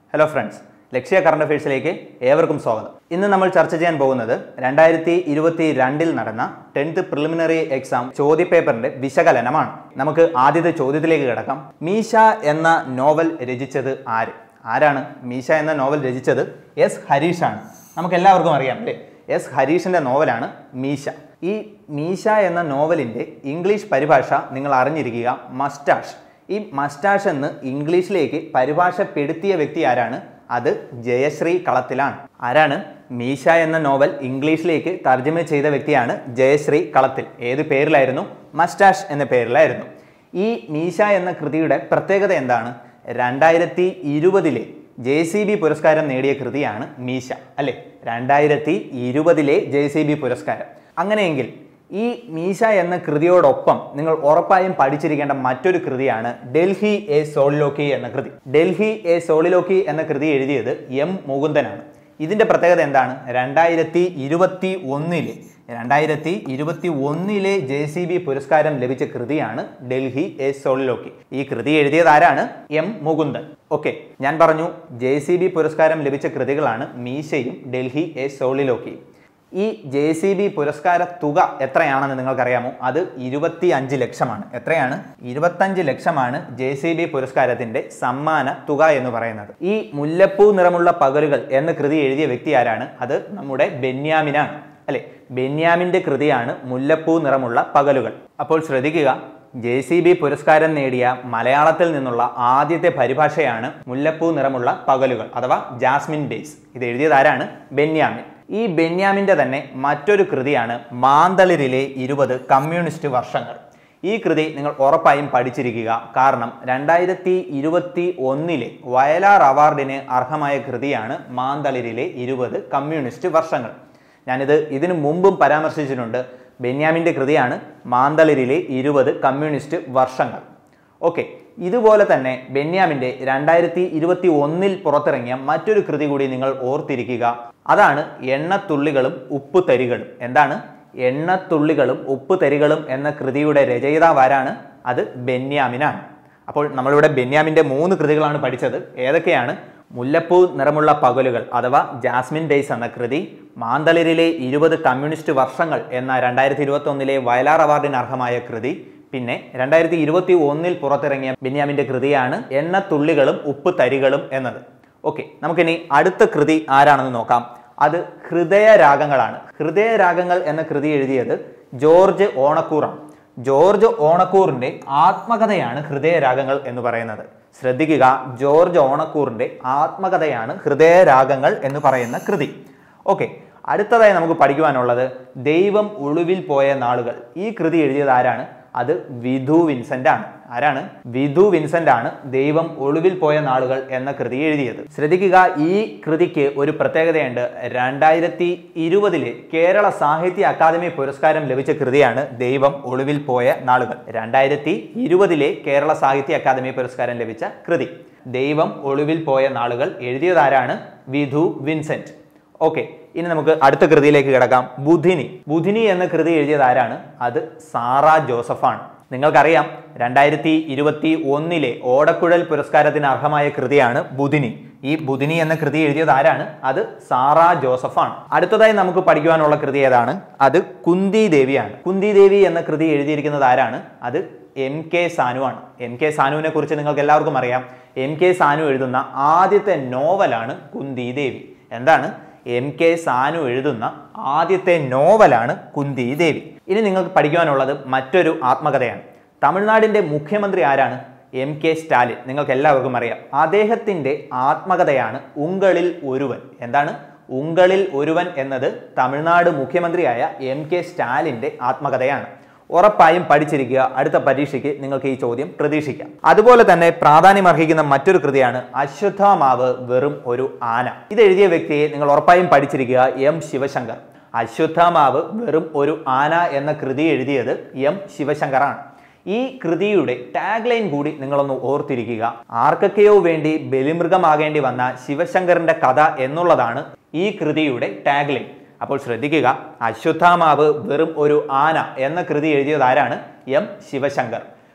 hello friends Lakshya current അഫയേഴ്സിലേക്ക് ഏവർക്കും സ്വാഗതം ഇന്ന് നമ്മൾ ചർച്ച ചെയ്യാൻ പോകുന്നത് രണ്ടായിരത്തി ഇരുപത്തി രണ്ടിൽ നടന്ന ടെൻത്ത് പ്രിലിമിനറി എക്സാം ചോദ്യപേപ്പറിന്റെ വിശകലനമാണ് നമുക്ക് ആദ്യത്തെ ചോദ്യത്തിലേക്ക് കിടക്കാം മീശ എന്ന നോവൽ രചിച്ചത് ആര് ആരാണ് മീശ എന്ന നോവൽ രചിച്ചത് എസ് ഹരീഷാണ് നമുക്ക് എല്ലാവർക്കും അറിയാം അല്ലേ എസ് ഹരീഷിന്റെ നോവലാണ് മീശ ഈ മീശ എന്ന നോവലിന്റെ ഇംഗ്ലീഷ് പരിഭാഷ നിങ്ങൾ അറിഞ്ഞിരിക്കുക മസ്റ്റാഷ് ഈ മസ്റ്റാഷ് എന്ന് ഇംഗ്ലീഷിലേക്ക് പരിഭാഷപ്പെടുത്തിയ വ്യക്തി ആരാണ് അത് ജയശ്രീ കളത്തിലാണ് ആരാണ് മീശ എന്ന നോവൽ ഇംഗ്ലീഷിലേക്ക് തർജ്ജമ ചെയ്ത വ്യക്തിയാണ് ജയശ്രീ കളത്തിൽ ഏത് പേരിലായിരുന്നു മസ്റ്റാഷ് എന്ന പേരിലായിരുന്നു ഈ മീശ എന്ന കൃതിയുടെ പ്രത്യേകത എന്താണ് രണ്ടായിരത്തി ഇരുപതിലെ ജെ സി ബി പുരസ്കാരം നേടിയ കൃതിയാണ് മീശ അല്ലെ രണ്ടായിരത്തി ഇരുപതിലെ ജെ സി ബി പുരസ്കാരം അങ്ങനെയെങ്കിൽ ഈ മീശ എന്ന കൃതിയോടൊപ്പം നിങ്ങൾ ഉറപ്പായും പഠിച്ചിരിക്കേണ്ട മറ്റൊരു കൃതിയാണ് ഡൽഹി എ സോളിലോക്കി എന്ന കൃതി ഡൽഹി എ സോളിലോക്കി എന്ന കൃതി എഴുതിയത് എം മുകുന്ദനാണ് ഇതിന്റെ പ്രത്യേകത എന്താണ് രണ്ടായിരത്തി ഇരുപത്തി ഒന്നിലെ രണ്ടായിരത്തി ഇരുപത്തി ഒന്നിലെ ജെ സി ബി പുരസ്കാരം ലഭിച്ച കൃതിയാണ് ഡൽഹി എ സോളിലോക്കി ഈ കൃതി എഴുതിയത് ആരാണ് എം മുകുന്ദൻ ഓക്കെ ഞാൻ പറഞ്ഞു ജെ സി ബി പുരസ്കാരം ലഭിച്ച കൃതികളാണ് മീശയും ഡൽഹി എ സോളിലോക്കിയും ഈ ജെ സി ബി പുരസ്കാര തുക എത്രയാണെന്ന് നിങ്ങൾക്കറിയാമോ അത് ഇരുപത്തി അഞ്ച് ലക്ഷമാണ് എത്രയാണ് ഇരുപത്തഞ്ച് ലക്ഷമാണ് ജെ സി ബി പുരസ്കാരത്തിന്റെ സമ്മാന തുക എന്ന് പറയുന്നത് ഈ മുല്ലപ്പൂ നിറമുള്ള പകലുകൾ എന്ന കൃതി എഴുതിയ വ്യക്തി ആരാണ് അത് നമ്മുടെ ബെന്യാമിനാണ് അല്ലെ ബെന്യാമിന്റെ കൃതിയാണ് മുല്ലപ്പൂ നിറമുള്ള പകലുകൾ അപ്പോൾ ശ്രദ്ധിക്കുക ജെ സി ബി പുരസ്കാരം നേടിയ മലയാളത്തിൽ നിന്നുള്ള ആദ്യത്തെ പരിഭാഷയാണ് മുല്ലപ്പൂ നിറമുള്ള പകലുകൾ അഥവാ ജാസ്മിൻ ഡേയ്സ് ഇത് എഴുതിയത് ആരാണ് ബെന്യാമിൻ ഈ ബെന്യാമിന്റെ തന്നെ മറ്റൊരു കൃതിയാണ് മാന്തളിരിലെ ഇരുപത് കമ്മ്യൂണിസ്റ്റ് വർഷങ്ങൾ ഈ കൃതി നിങ്ങൾ ഉറപ്പായും പഠിച്ചിരിക്കുക കാരണം രണ്ടായിരത്തി ഇരുപത്തി ഒന്നിലെ വയലാർ അവാർഡിന് അർഹമായ കൃതിയാണ് മാന്തളിരിലെ ഇരുപത് കമ്മ്യൂണിസ്റ്റ് വർഷങ്ങൾ ഞാനിത് ഇതിനു മുമ്പും പരാമർശിച്ചിട്ടുണ്ട് ബെന്യാമിൻ്റെ കൃതിയാണ് മാന്തളിരിലെ ഇരുപത് കമ്മ്യൂണിസ്റ്റ് വർഷങ്ങൾ ഓക്കെ ഇതുപോലെ തന്നെ ബെന്യാമിൻ്റെ രണ്ടായിരത്തി ഇരുപത്തി ഒന്നിൽ പുറത്തിറങ്ങിയ മറ്റൊരു കൃതി കൂടി നിങ്ങൾ ഓർത്തിരിക്കുക അതാണ് എണ്ണത്തുള്ളികളും ഉപ്പുതരികളും എന്താണ് എണ്ണത്തുള്ളികളും ഉപ്പുതരികളും എന്ന കൃതിയുടെ രചയിതാവ് ആരാണ് അത് ബെന്യാമിനാണ് അപ്പോൾ നമ്മളിവിടെ ബെന്യാമിൻ്റെ മൂന്ന് കൃതികളാണ് പഠിച്ചത് ഏതൊക്കെയാണ് മുല്ലപ്പൂ നിറമുള്ള പകലുകൾ അഥവാ ജാസ്മിൻ ഡേയ്സ് എന്ന കൃതി മാന്തളിരിലെ ഇരുപത് കമ്മ്യൂണിസ്റ്റ് വർഷങ്ങൾ എന്ന രണ്ടായിരത്തി ഇരുപത്തി ഒന്നിലെ വയലാർ അവാർഡിന് അർഹമായ കൃതി പിന്നെ രണ്ടായിരത്തി ഇരുപത്തി ഒന്നിൽ പുറത്തിറങ്ങിയ ബെന്യാമിന്റെ കൃതിയാണ് എണ്ണത്തുള്ളികളും ഉപ്പ് തരികളും എന്നത് ഓക്കെ നമുക്കിനി അടുത്ത കൃതി ആരാണെന്ന് നോക്കാം അത് ഹൃദയരാഗങ്ങളാണ് ഹൃദയരാഗങ്ങൾ എന്ന കൃതി എഴുതിയത് ജോർജ് ഓണക്കൂറാണ് ജോർജ് ഓണക്കൂറിന്റെ ആത്മകഥയാണ് ഹൃദയരാഗങ്ങൾ എന്ന് പറയുന്നത് ശ്രദ്ധിക്കുക ജോർജ് ഓണക്കൂറിന്റെ ആത്മകഥയാണ് ഹൃദയരാഗങ്ങൾ എന്ന് പറയുന്ന കൃതി ഓക്കെ അടുത്തതായി നമുക്ക് പഠിക്കുവാനുള്ളത് ദൈവം ഒളിവിൽ പോയ നാളുകൾ ഈ കൃതി എഴുതിയത് ആരാണ് അത് വിധു വിൻസെന്റ് ആണ് ആരാണ് വിധു വിൻസെന്റ് ആണ് ദൈവം ഒളിവിൽ പോയ നാളുകൾ എന്ന കൃതി എഴുതിയത് ശ്രദ്ധിക്കുക ഈ കൃതിക്ക് ഒരു പ്രത്യേകതയുണ്ട് രണ്ടായിരത്തി ഇരുപതിലെ കേരള സാഹിത്യ അക്കാദമി പുരസ്കാരം ലഭിച്ച കൃതിയാണ് ദൈവം ഒളിവിൽ പോയ നാളുകൾ രണ്ടായിരത്തി ഇരുപതിലെ കേരള സാഹിത്യ അക്കാദമി പുരസ്കാരം ലഭിച്ച കൃതി ദൈവം ഒളിവിൽ പോയ നാളുകൾ എഴുതിയതാരാണ് വിധു വിൻസെന്റ് ഓക്കെ ഇനി നമുക്ക് അടുത്ത കൃതിയിലേക്ക് കിടക്കാം ബുധിനി ബുധിനി എന്ന കൃതി എഴുതിയത് ആരാണ് അത് സാറ ജോസഫാണ് നിങ്ങൾക്കറിയാം രണ്ടായിരത്തി ഇരുപത്തി ഒന്നിലെ ഓടക്കുഴൽ പുരസ്കാരത്തിന് അർഹമായ കൃതിയാണ് ബുധിനി ഈ ബുധിനി എന്ന കൃതി എഴുതിയത് ആരാണ് അത് സാറ ജോസഫാണ് അടുത്തതായി നമുക്ക് പഠിക്കുവാനുള്ള കൃതി ഏതാണ് അത് കുന്തി ദേവിയാണ് കുന്തി ദേവി എന്ന കൃതി എഴുതിയിരിക്കുന്നത് ആരാണ് അത് എം കെ സാനു ആണ് എം കെ സാനുവിനെ കുറിച്ച് നിങ്ങൾക്ക് എല്ലാവർക്കും അറിയാം എം കെ സാനു എഴുതുന്ന ആദ്യത്തെ നോവലാണ് കുന്തി ദേവി എന്താണ് എം കെ സാനു എഴുതുന്ന ആദ്യത്തെ നോവലാണ് കുന്തി ദേവി ഇനി നിങ്ങൾക്ക് പഠിക്കുവാനുള്ളത് മറ്റൊരു ആത്മകഥയാണ് തമിഴ്നാടിന്റെ മുഖ്യമന്ത്രി ആരാണ് എം കെ സ്റ്റാലിൻ നിങ്ങൾക്ക് എല്ലാവർക്കും അറിയാം അദ്ദേഹത്തിന്റെ ആത്മകഥയാണ് ഉങ്കളിൽ ഒരുവൻ എന്താണ് ഉങ്കളിൽ ഒരുവൻ എന്നത് തമിഴ്നാട് മുഖ്യമന്ത്രിയായ എം കെ സ്റ്റാലിന്റെ ആത്മകഥയാണ് ഉറപ്പായും പഠിച്ചിരിക്കുക അടുത്ത പരീക്ഷയ്ക്ക് നിങ്ങൾക്ക് ഈ ചോദ്യം പ്രതീക്ഷിക്കാം അതുപോലെ തന്നെ പ്രാധാന്യം അർഹിക്കുന്ന മറ്റൊരു കൃതിയാണ് അശ്വത്ഥമാവ് വെറും ഒരു ആന ഇത് എഴുതിയ വ്യക്തിയെ നിങ്ങൾ ഉറപ്പായും പഠിച്ചിരിക്കുക എം ശിവശങ്കർ അശ്വത്ഥമാവ് വെറും ഒരു ആന എന്ന കൃതി എഴുതിയത് എം ശിവശങ്കറാണ് ഈ കൃതിയുടെ ടാഗ് ലൈൻ കൂടി നിങ്ങളൊന്ന് ഓർത്തിരിക്കുക ആർക്കൊക്കെയോ വേണ്ടി ബലിമൃഗമാകേണ്ടി വന്ന ശിവശങ്കറിന്റെ കഥ എന്നുള്ളതാണ് ഈ കൃതിയുടെ ടാഗ് ലൈൻ അപ്പോൾ ശ്രദ്ധിക്കുക അശ്വത്ഥാമാവ് വെറും ഒരു ആന എന്ന കൃതി എഴുതിയത് ആരാണ് എം ശിവശങ്കർ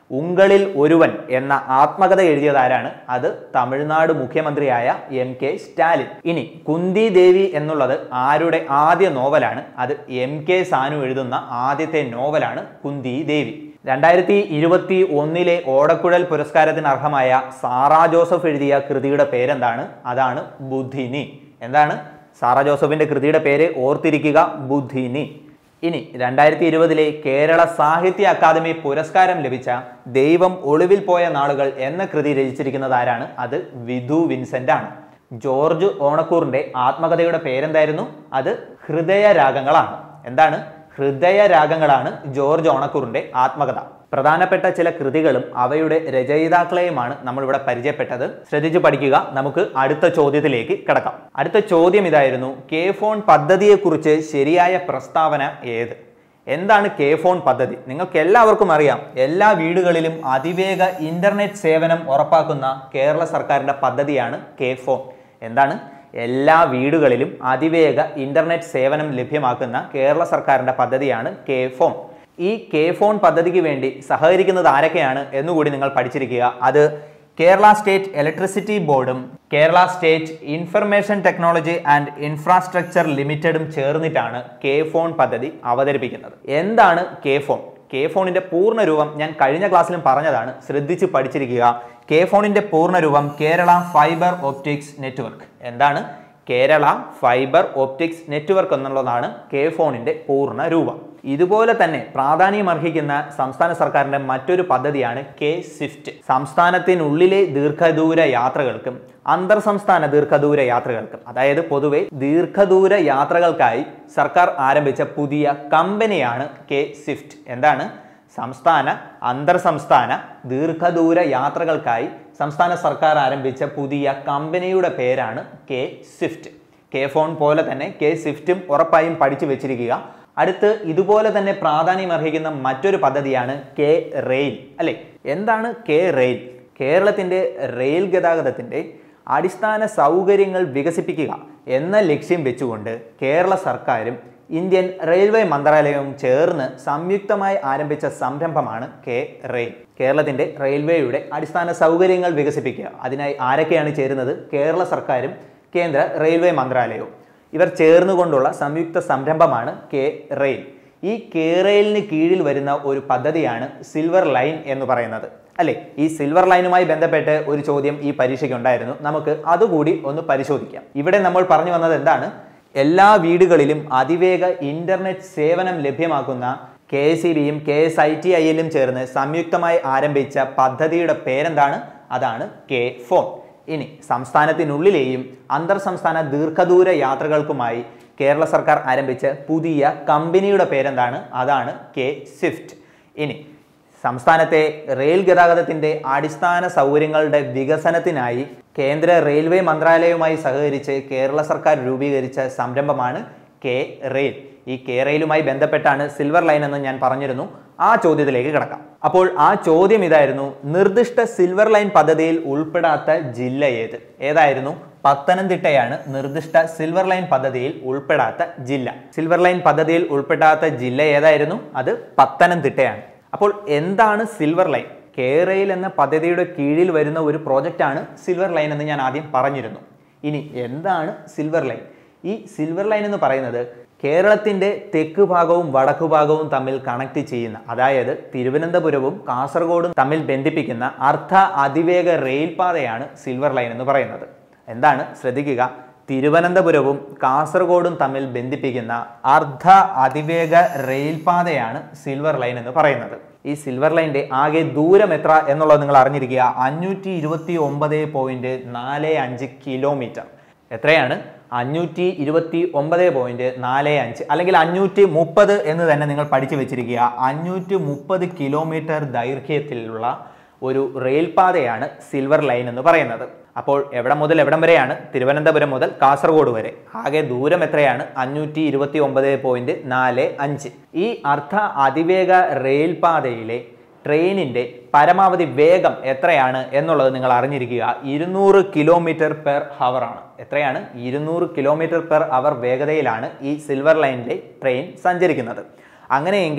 ഉങ്കളിൽ ഒരുവൻ എന്ന ആത്മകഥ എഴുതിയത് ആരാണ് അത് തമിഴ്നാട് മുഖ്യമന്ത്രിയായ എം കെ സ്റ്റാലിൻ ഇനി കുന്തി ദേവി എന്നുള്ളത് ആരുടെ ആദ്യ നോവലാണ് അത് എം കെ സാനു എഴുതുന്ന ആദ്യത്തെ നോവലാണ് കുന്തി ദേവി രണ്ടായിരത്തി ഇരുപത്തി ഒന്നിലെ ഓടക്കുഴൽ പുരസ്കാരത്തിന് അർഹമായ സാറാ ജോസഫ് എഴുതിയ കൃതിയുടെ പേരെന്താണ് അതാണ് ബുദ്ധിനി എന്താണ് സാറാ ജോസഫിന്റെ കൃതിയുടെ പേര് ഓർത്തിരിക്കുക ബുദ്ധിനി ഇനി രണ്ടായിരത്തി ഇരുപതിലെ കേരള സാഹിത്യ അക്കാദമി പുരസ്കാരം ലഭിച്ച ദൈവം ഒളിവിൽ പോയ നാളുകൾ എന്ന കൃതി രചിച്ചിരിക്കുന്നത് ആരാണ് അത് വിധു വിൻസെന്റ് ആണ് ജോർജ് ഓണക്കൂറിന്റെ ആത്മകഥയുടെ പേരെന്തായിരുന്നു അത് ഹൃദയരാഗങ്ങളാണ് എന്താണ് ഹൃദയരാഗങ്ങളാണ് ജോർജ് ഓണക്കൂറിന്റെ ആത്മകഥ പ്രധാനപ്പെട്ട ചില കൃതികളും അവയുടെ രചയിതാക്കളെയുമാണ് നമ്മൾ ഇവിടെ പരിചയപ്പെട്ടത് ശ്രദ്ധിച്ചു പഠിക്കുക നമുക്ക് അടുത്ത ചോദ്യത്തിലേക്ക് കിടക്കാം അടുത്ത ചോദ്യം ഇതായിരുന്നു കെ ഫോൺ പദ്ധതിയെക്കുറിച്ച് ശരിയായ പ്രസ്താവന ഏത് എന്താണ് കെ ഫോൺ പദ്ധതി നിങ്ങൾക്ക് എല്ലാവർക്കും അറിയാം എല്ലാ വീടുകളിലും അതിവേഗ ഇന്റർനെറ്റ് സേവനം ഉറപ്പാക്കുന്ന കേരള സർക്കാരിന്റെ പദ്ധതിയാണ് കെ ഫോൺ എന്താണ് എല്ലാ വീടുകളിലും അതിവേഗ ഇന്റർനെറ്റ് സേവനം ലഭ്യമാക്കുന്ന കേരള സർക്കാരിന്റെ പദ്ധതിയാണ് കെ ഫോൺ ഈ കെ ഫോൺ പദ്ധതിക്ക് വേണ്ടി സഹകരിക്കുന്നത് ആരൊക്കെയാണ് എന്നുകൂടി നിങ്ങൾ പഠിച്ചിരിക്കുക അത് കേരള സ്റ്റേറ്റ് ഇലക്ട്രിസിറ്റി ബോർഡും Kerala state information technology and infrastructure ലിമിറ്റഡും ചേർന്നിട്ടാണ് കെ ഫോൺ പദ്ധതി അവതരിപ്പിക്കുന്നത് എന്താണ് കെ ഫോൺ കെ ഫോണിന്റെ പൂർണ്ണ രൂപം ഞാൻ കഴിഞ്ഞ ക്ലാസ്സിലും പറഞ്ഞതാണ് ശ്രദ്ധിച്ച് പഠിച്ചിരിക്കുക കെ ഫോണിന്റെ പൂർണ്ണ രൂപം കേരള ഫൈബർ ഓപ്റ്റിക്സ് നെറ്റ്വർക്ക് എന്താണ് കേരള ഫൈബർ ഓപ്റ്റിക്സ് നെറ്റ്വർക്ക് എന്നുള്ളതാണ് കെ ഫോണിന്റെ പൂർണ്ണ രൂപം ഇതുപോലെ തന്നെ പ്രാധാന്യമർഹിക്കുന്ന സംസ്ഥാന സർക്കാരിന്റെ മറ്റൊരു പദ്ധതിയാണ് കെ സ്വിഫ്റ്റ് സംസ്ഥാനത്തിനുള്ളിലെ ദീർഘദൂര യാത്രകൾക്കും അന്തർ സംസ്ഥാന ദീർഘദൂര യാത്രകൾക്കും അതായത് പൊതുവെ ദീർഘദൂര യാത്രകൾക്കായി സർക്കാർ ആരംഭിച്ച പുതിയ കമ്പനിയാണ് കെ സ്വിഫ്റ്റ് എന്താണ് സംസ്ഥാന അന്തർ സംസ്ഥാന ദീർഘദൂര യാത്രകൾക്കായി സംസ്ഥാന സർക്കാർ ആരംഭിച്ച പുതിയ കമ്പനിയുടെ പേരാണ് കെ സ്വിഫ്റ്റ് കെ ഫോൺ പോലെ തന്നെ കെ സ്വിഫ്റ്റും ഉറപ്പായും പഠിച്ചു വെച്ചിരിക്കുക അടുത്ത് ഇതുപോലെ തന്നെ പ്രാധാന്യം അർഹിക്കുന്ന മറ്റൊരു പദ്ധതിയാണ് കെ റെയിൽ അല്ലെ എന്താണ് കെ റെയിൽ കേരളത്തിൻ്റെ റെയിൽ ഗതാഗതത്തിൻ്റെ അടിസ്ഥാന സൗകര്യങ്ങൾ വികസിപ്പിക്കുക എന്ന ലക്ഷ്യം വെച്ചുകൊണ്ട് കേരള സർക്കാരും ഇന്ത്യൻ റെയിൽവേ മന്ത്രാലയവും ചേർന്ന് സംയുക്തമായി ആരംഭിച്ച സംരംഭമാണ് കെ റെയിൽ കേരളത്തിന്റെ റെയിൽവേയുടെ അടിസ്ഥാന സൗകര്യങ്ങൾ വികസിപ്പിക്കുക അതിനായി ആരൊക്കെയാണ് ചേരുന്നത് കേരള സർക്കാരും കേന്ദ്ര റെയിൽവേ മന്ത്രാലയവും ഇവർ ചേർന്നുകൊണ്ടുള്ള സംയുക്ത സംരംഭമാണ് കെ റെയിൽ ഈ കെ റെയിലിന് കീഴിൽ വരുന്ന ഒരു പദ്ധതിയാണ് സിൽവർ ലൈൻ എന്ന് പറയുന്നത് അല്ലെ ഈ സിൽവർ ലൈനുമായി ബന്ധപ്പെട്ട് ഒരു ചോദ്യം ഈ പരീക്ഷയ്ക്ക് ഉണ്ടായിരുന്നു നമുക്ക് അതുകൂടി ഒന്ന് പരിശോധിക്കാം ഇവിടെ നമ്മൾ പറഞ്ഞു വന്നത് എന്താണ് എല്ലാ വീടുകളിലും അതിവേഗ ഇന്റർനെറ്റ് സേവനം ലഭ്യമാക്കുന്ന കെ എസ് ഇ ബിയും കെ എസ് ഐ ടി ഐയിലും ചേർന്ന് സംയുക്തമായി ആരംഭിച്ച പദ്ധതിയുടെ പേരെന്താണ് അതാണ് കെ ഫോൺ ഇനി സംസ്ഥാനത്തിനുള്ളിലെയും അന്തർ സംസ്ഥാന ദീർഘദൂര യാത്രകൾക്കുമായി കേരള സർക്കാർ ആരംഭിച്ച പുതിയ കമ്പനിയുടെ പേരെന്താണ് അതാണ് കെ സ്വിഫ്റ്റ് ഇനി സംസ്ഥാനത്തെ റെയിൽ ഗതാഗതത്തിന്റെ അടിസ്ഥാന സൗകര്യങ്ങളുടെ വികസനത്തിനായി കേന്ദ്ര റെയിൽവേ മന്ത്രാലയവുമായി സഹകരിച്ച് കേരള സർക്കാർ രൂപീകരിച്ച സംരംഭമാണ് കെ റെയിൽ ഈ കെ റെയിലുമായി ബന്ധപ്പെട്ടാണ് സിൽവർ ലൈൻ എന്ന് ഞാൻ പറഞ്ഞിരുന്നു ആ ചോദ്യത്തിലേക്ക് കിടക്കാം അപ്പോൾ ആ ചോദ്യം ഇതായിരുന്നു നിർദ്ദിഷ്ട സിൽവർ ലൈൻ പദ്ധതിയിൽ ഉൾപ്പെടാത്ത ജില്ല ഏത് ഏതായിരുന്നു പത്തനംതിട്ടയാണ് നിർദ്ദിഷ്ട സിൽവർ ലൈൻ പദ്ധതിയിൽ ഉൾപ്പെടാത്ത ജില്ല സിൽവർ ലൈൻ പദ്ധതിയിൽ ഉൾപ്പെടാത്ത ജില്ല ഏതായിരുന്നു അത് പത്തനംതിട്ടയാണ് അപ്പോൾ എന്താണ് സിൽവർ ലൈൻ കേരയിൽ എന്ന പദ്ധതിയുടെ കീഴിൽ വരുന്ന ഒരു പ്രോജക്റ്റാണ് സിൽവർ ലൈൻ എന്ന് ഞാൻ ആദ്യം പറഞ്ഞിരുന്നു ഇനി എന്താണ് സിൽവർ ലൈൻ ഈ സിൽവർ ലൈൻ എന്ന് പറയുന്നത് കേരളത്തിന്റെ തെക്ക് ഭാഗവും വടക്കു ഭാഗവും തമ്മിൽ കണക്ട് ചെയ്യുന്ന അതായത് തിരുവനന്തപുരവും കാസർഗോഡും തമ്മിൽ ബന്ധിപ്പിക്കുന്ന അർദ്ധ അതിവേഗ റെയിൽ പാതയാണ് സിൽവർ ലൈൻ എന്ന് പറയുന്നത് എന്താണ് ശ്രദ്ധിക്കുക തിരുവനന്തപുരവും കാസർഗോഡും തമ്മിൽ ബന്ധിപ്പിക്കുന്ന അർദ്ധ അതിവേഗ റെയിൽ പാതയാണ് സിൽവർ ലൈൻ എന്ന് പറയുന്നത് ഈ സിൽവർ ലൈൻ്റെ ആകെ ദൂരം എത്ര എന്നുള്ളത് നിങ്ങൾ അറിഞ്ഞിരിക്കുക അഞ്ഞൂറ്റി ഇരുപത്തി ഒമ്പത് പോയിന്റ് നാല് അഞ്ച് കിലോമീറ്റർ എത്രയാണ് അഞ്ഞൂറ്റി ഇരുപത്തി ഒമ്പത് പോയിന്റ് നാല് അഞ്ച് അല്ലെങ്കിൽ അഞ്ഞൂറ്റി മുപ്പത് എന്ന് തന്നെ നിങ്ങൾ പഠിച്ചു വെച്ചിരിക്കുക അഞ്ഞൂറ്റി മുപ്പത് കിലോമീറ്റർ ദൈർഘ്യത്തിലുള്ള ഒരു റെയിൽ പാതയാണ് സിൽവർ ലൈൻ എന്ന് പറയുന്നത് അപ്പോൾ എവിടെ മുതൽ എവിടം വരെയാണ് തിരുവനന്തപുരം മുതൽ കാസർഗോഡ് വരെ ആകെ ദൂരം എത്രയാണ് അഞ്ഞൂറ്റി ഇരുപത്തി ഒമ്പത് പോയിന്റ് നാല് അഞ്ച് ഈ അർദ്ധ അതിവേഗ റെയിൽ പാതയിലെ ട്രെയിനിന്റെ പരമാവധി വേഗം എത്രയാണ് എന്നുള്ളത് നിങ്ങൾ അറിഞ്ഞിരിക്കുക ഇരുന്നൂറ് കിലോമീറ്റർ പെർ ഹവർ ആണ് എത്രയാണ് ഇരുന്നൂറ് കിലോമീറ്റർ പെർ അവർ വേഗതയിലാണ് ഈ സിൽവർ ലൈനിലെ ട്രെയിൻ സഞ്ചരിക്കുന്നത് അങ്ങനെയെങ്കിൽ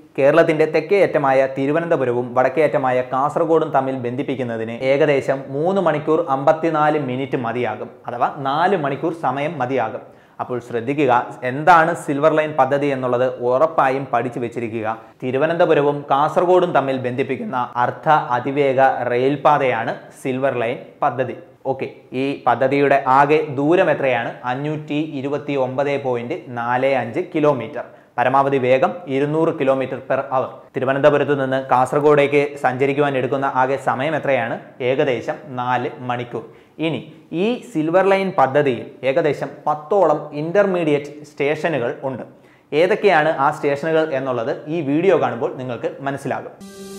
കേരളത്തിന്റെ തെക്കേയറ്റമായ തിരുവനന്തപുരവും വടക്കേയറ്റമായ കാസർഗോഡും തമ്മിൽ ബന്ധിപ്പിക്കുന്നതിന് ഏകദേശം മൂന്ന് മണിക്കൂർ അമ്പത്തിനാല് മിനിറ്റ് മതിയാകും അഥവാ നാല് മണിക്കൂർ സമയം മതിയാകും അപ്പോൾ ശ്രദ്ധിക്കുക എന്താണ് സിൽവർ ലൈൻ പദ്ധതി എന്നുള്ളത് ഉറപ്പായും പഠിച്ചു വെച്ചിരിക്കുക തിരുവനന്തപുരവും കാസർഗോഡും തമ്മിൽ ബന്ധിപ്പിക്കുന്ന അർദ്ധ അതിവേഗ റെയിൽപാതയാണ് സിൽവർ ലൈൻ പദ്ധതി ഓക്കെ ഈ പദ്ധതിയുടെ ആകെ ദൂരം എത്രയാണ് അഞ്ഞൂറ്റി ഇരുപത്തി ഒമ്പത് പോയിന്റ് നാല് അഞ്ച് കിലോമീറ്റർ പരമാവധി വേഗം ഇരുന്നൂറ് കിലോമീറ്റർ പെർ അവർ തിരുവനന്തപുരത്ത് നിന്ന് കാസർഗോഡേക്ക് സഞ്ചരിക്കുവാൻ എടുക്കുന്ന ആകെ സമയം എത്രയാണ് ഏകദേശം നാല് മണിക്കൂർ ഇനി ഈ സിൽവർ ലൈൻ പദ്ധതിയിൽ ഏകദേശം പത്തോളം ഇന്റർമീഡിയറ്റ് സ്റ്റേഷനുകൾ ഉണ്ട് ഏതൊക്കെയാണ് ആ സ്റ്റേഷനുകൾ എന്നുള്ളത് ഈ വീഡിയോ കാണുമ്പോൾ നിങ്ങൾക്ക് മനസ്സിലാകും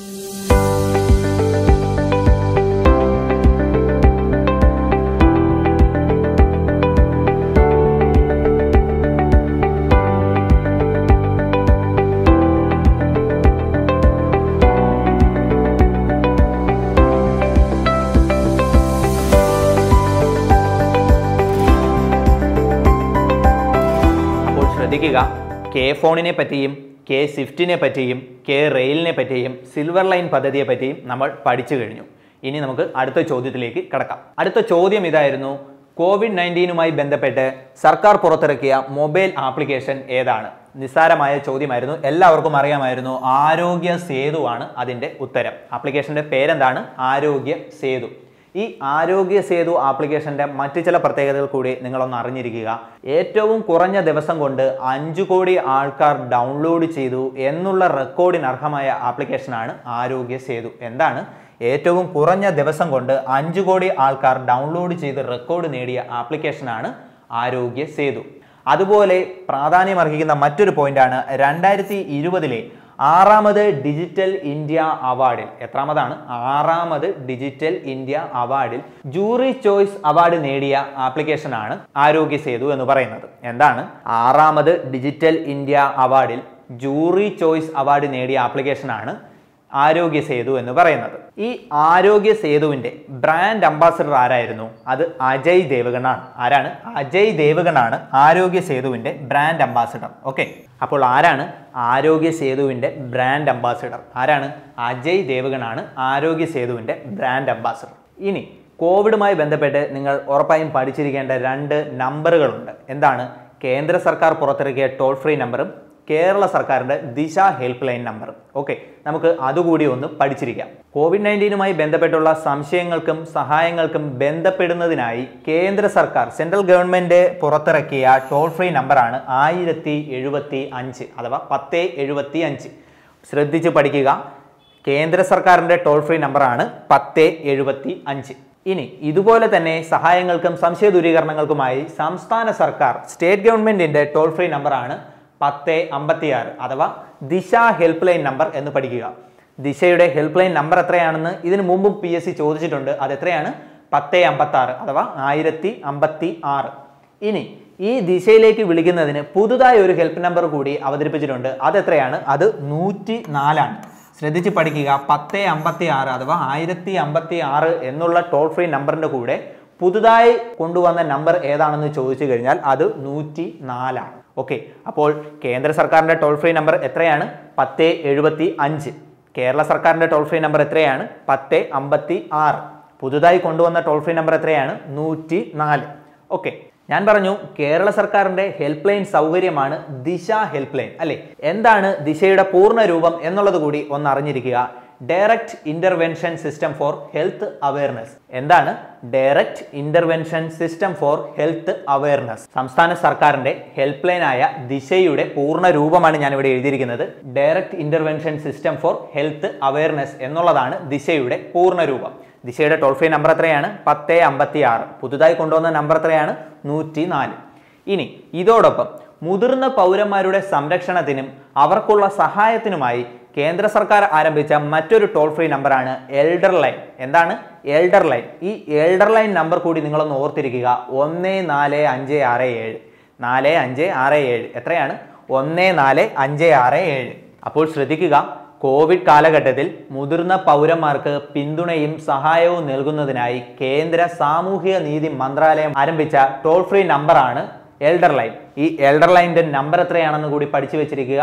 അപ്പോൾ ശ്രദ്ധിക്കുക കെ ഫോണിനെ പറ്റിയും കെ സ്വിഫ്റ്റിനെ പറ്റിയും കെ റെയിലിനെ പറ്റിയും സിൽവർ ലൈൻ പദ്ധതിയെ പറ്റിയും നമ്മൾ പഠിച്ചു കഴിഞ്ഞു ഇനി നമുക്ക് അടുത്ത ചോദ്യത്തിലേക്ക് കടക്കാം അടുത്ത ചോദ്യം ഇതായിരുന്നു കോവിഡ് നയൻറ്റീനുമായി ബന്ധപ്പെട്ട് സർക്കാർ പുറത്തിറക്കിയ മൊബൈൽ ആപ്ലിക്കേഷൻ ഏതാണ് നിസ്സാരമായ ചോദ്യമായിരുന്നു എല്ലാവർക്കും അറിയാമായിരുന്നു ആരോഗ്യ സേതു ആണ് അതിൻ്റെ ഉത്തരം ആപ്ലിക്കേഷൻ്റെ പേരെന്താണ് ആരോഗ്യ സേതു ഈ ആരോഗ്യ സേതു ആപ്ലിക്കേഷന്റെ മറ്റു ചില പ്രത്യേകതകൾ കൂടി നിങ്ങളൊന്ന് അറിഞ്ഞിരിക്കുക ഏറ്റവും കുറഞ്ഞ ദിവസം കൊണ്ട് അഞ്ചു കോടി ആൾക്കാർ ഡൗൺലോഡ് ചെയ്തു എന്നുള്ള റെക്കോർഡിന് അർഹമായ ആപ്ലിക്കേഷനാണ് ആരോഗ്യ സേതു എന്താണ് ഏറ്റവും കുറഞ്ഞ ദിവസം കൊണ്ട് അഞ്ചു കോടി ആൾക്കാർ ഡൗൺലോഡ് ചെയ്ത് റെക്കോർഡ് നേടിയ ആപ്ലിക്കേഷനാണ് ആരോഗ്യ സേതു അതുപോലെ പ്രാധാന്യം അർഹിക്കുന്ന മറ്റൊരു പോയിന്റാണ് രണ്ടായിരത്തി ഇരുപതിലെ ആറാമത് ഡിജിറ്റൽ ഇന്ത്യ അവാർഡിൽ എത്രാമതാണ് ആറാമത് ഡിജിറ്റൽ ഇന്ത്യ അവാർഡിൽ ജൂറി ചോയ്സ് അവാർഡ് നേടിയ ആപ്ലിക്കേഷനാണ് ആരോഗ്യ സേതു എന്ന് പറയുന്നത് എന്താണ് ആറാമത് ഡിജിറ്റൽ ഇന്ത്യ അവാർഡിൽ ജൂറി ചോയ്സ് അവാർഡ് നേടിയ ആപ്ലിക്കേഷനാണ് ആരോഗ്യ സേതു എന്ന് പറയുന്നത് ഈ ആരോഗ്യ സേതുവിന്റെ ബ്രാൻഡ് അംബാസഡർ ആരായിരുന്നു അത് അജയ് ദേവഗണാണ് ആരാണ് അജയ് ദേവഗണാണ് ആരോഗ്യ സേതുവിന്റെ ബ്രാൻഡ് അംബാസഡർ ഓക്കെ അപ്പോൾ ആരാണ് ആരോഗ്യ സേതുവിന്റെ ബ്രാൻഡ് അംബാസഡർ ആരാണ് അജയ് ദേവഗണാണ് ആരോഗ്യ സേതുവിന്റെ ബ്രാൻഡ് അംബാസഡർ ഇനി കോവിഡുമായി ബന്ധപ്പെട്ട് നിങ്ങൾ ഉറപ്പായും പഠിച്ചിരിക്കേണ്ട രണ്ട് നമ്പറുകളുണ്ട് എന്താണ് കേന്ദ്ര സർക്കാർ പുറത്തിറക്കിയ ടോൾ ഫ്രീ നമ്പറും കേരള സർക്കാരിന്റെ ദിശ ഹെൽപ്പ് ലൈൻ നമ്പർ ഓക്കെ നമുക്ക് അതുകൂടി ഒന്ന് പഠിച്ചിരിക്കാം കോവിഡ് നയൻറ്റീനുമായി ബന്ധപ്പെട്ടുള്ള സംശയങ്ങൾക്കും സഹായങ്ങൾക്കും ബന്ധപ്പെടുന്നതിനായി കേന്ദ്ര സർക്കാർ സെൻട്രൽ ഗവൺമെന്റ് പുറത്തിറക്കിയ ടോൾ ഫ്രീ നമ്പറാണ് ആയിരത്തി എഴുപത്തി അഞ്ച് അഥവാ പത്ത് എഴുപത്തി അഞ്ച് ശ്രദ്ധിച്ച് പഠിക്കുക കേന്ദ്ര സർക്കാരിന്റെ ടോൾ ഫ്രീ നമ്പറാണ് പത്ത് എഴുപത്തി അഞ്ച് ഇനി ഇതുപോലെ തന്നെ സഹായങ്ങൾക്കും സംശയ ദൂരീകരണങ്ങൾക്കുമായി സംസ്ഥാന സർക്കാർ സ്റ്റേറ്റ് ഗവൺമെന്റിന്റെ ടോൾ ഫ്രീ നമ്പറാണ് പത്ത് അമ്പത്തിയാറ് അഥവാ ദിശ ഹെൽപ്പ് ലൈൻ നമ്പർ എന്ന് പഠിക്കുക ദിശയുടെ ഹെൽപ്പ് ലൈൻ നമ്പർ എത്രയാണെന്ന് ഇതിനു മുമ്പും പി എസ് സി ചോദിച്ചിട്ടുണ്ട് അത് എത്രയാണ് പത്ത് അമ്പത്തി ആറ് അഥവാ ആയിരത്തി അമ്പത്തി ആറ് ഇനി ഈ ദിശയിലേക്ക് വിളിക്കുന്നതിന് പുതുതായി ഒരു ഹെൽപ്പ് നമ്പർ കൂടി അവതരിപ്പിച്ചിട്ടുണ്ട് അത് എത്രയാണ് അത് നൂറ്റി നാലാണ് ശ്രദ്ധിച്ച് പഠിക്കുക പത്ത് അമ്പത്തി ആറ് അഥവാ ആയിരത്തി അമ്പത്തി ആറ് എന്നുള്ള ടോൾ ഫ്രീ നമ്പറിന്റെ കൂടെ പുതുതായി കൊണ്ടുവന്ന നമ്പർ ഏതാണെന്ന് ചോദിച്ചു കഴിഞ്ഞാൽ അത് നൂറ്റി നാലാണ് ഓക്കെ അപ്പോൾ കേന്ദ്ര സർക്കാരിന്റെ ടോൾ ഫ്രീ നമ്പർ എത്രയാണ് പത്ത് എഴുപത്തി അഞ്ച് കേരള സർക്കാരിന്റെ ടോൾ ഫ്രീ നമ്പർ എത്രയാണ് പത്ത് അമ്പത്തി ആറ് പുതുതായി കൊണ്ടുവന്ന ടോൾ ഫ്രീ നമ്പർ എത്രയാണ് നൂറ്റി നാല് ഓക്കെ ഞാൻ പറഞ്ഞു കേരള സർക്കാരിന്റെ ഹെൽപ്പ് ലൈൻ സൗകര്യമാണ് ദിശ ഹെൽപ്പ് ലൈൻ അല്ലെ എന്താണ് ദിശയുടെ പൂർണ്ണ രൂപം എന്നുള്ളത് കൂടി ഒന്ന് അറിഞ്ഞിരിക്കുക direct intervention system for health awareness എന്താണ് direct intervention system for health awareness സംസ്ഥാന സർക്കാരിന്റെ ഹെൽപ്പ് ലൈൻ ആയ ദിശയുടെ പൂർണ്ണ രൂപമാണ് ഞാൻ ഇവിടെ എഴുതിയിരിക്കുന്നത് direct intervention system for health awareness എന്നുള്ളതാണ് ദിശയുടെ പൂർണ്ണ രൂപം ദിശയുടെ ടോൾ ഫ്രീ നമ്പർ എത്രയാണ് പത്ത് അമ്പത്തി ആറ് പുതുതായി കൊണ്ടുവന്ന നമ്പർ എത്രയാണ് നൂറ്റി നാല് ഇനി ഇതോടൊപ്പം മുതിർന്ന പൗരന്മാരുടെ സംരക്ഷണത്തിനും അവർക്കുള്ള സഹായത്തിനുമായി കേന്ദ്ര സർക്കാർ ആരംഭിച്ച മറ്റൊരു ടോൾ ഫ്രീ നമ്പറാണ് എൽഡർ ലൈൻ എന്താണ് എൽഡർ ലൈൻ ഈ എൽഡർ ലൈൻ നമ്പർ കൂടി നിങ്ങളൊന്ന് ഓർത്തിരിക്കുക ഒന്ന് നാല് അഞ്ച് ആറ് ഏഴ് നാല് അഞ്ച് ആറ് ഏഴ് എത്രയാണ് ഒന്ന് നാല് അഞ്ച് ആറ് ഏഴ് അപ്പോൾ ശ്രദ്ധിക്കുക കോവിഡ് കാലഘട്ടത്തിൽ മുതിർന്ന പൗരന്മാർക്ക് പിന്തുണയും സഹായവും നൽകുന്നതിനായി കേന്ദ്ര സാമൂഹിക നീതി മന്ത്രാലയം ആരംഭിച്ച ടോൾ ഫ്രീ നമ്പറാണ് എൽഡർ ലൈൻ ഈ എൽഡർ ലൈനിന്റെ നമ്പർ എത്രയാണെന്ന് കൂടി പഠിച്ചു വെച്ചിരിക്കുക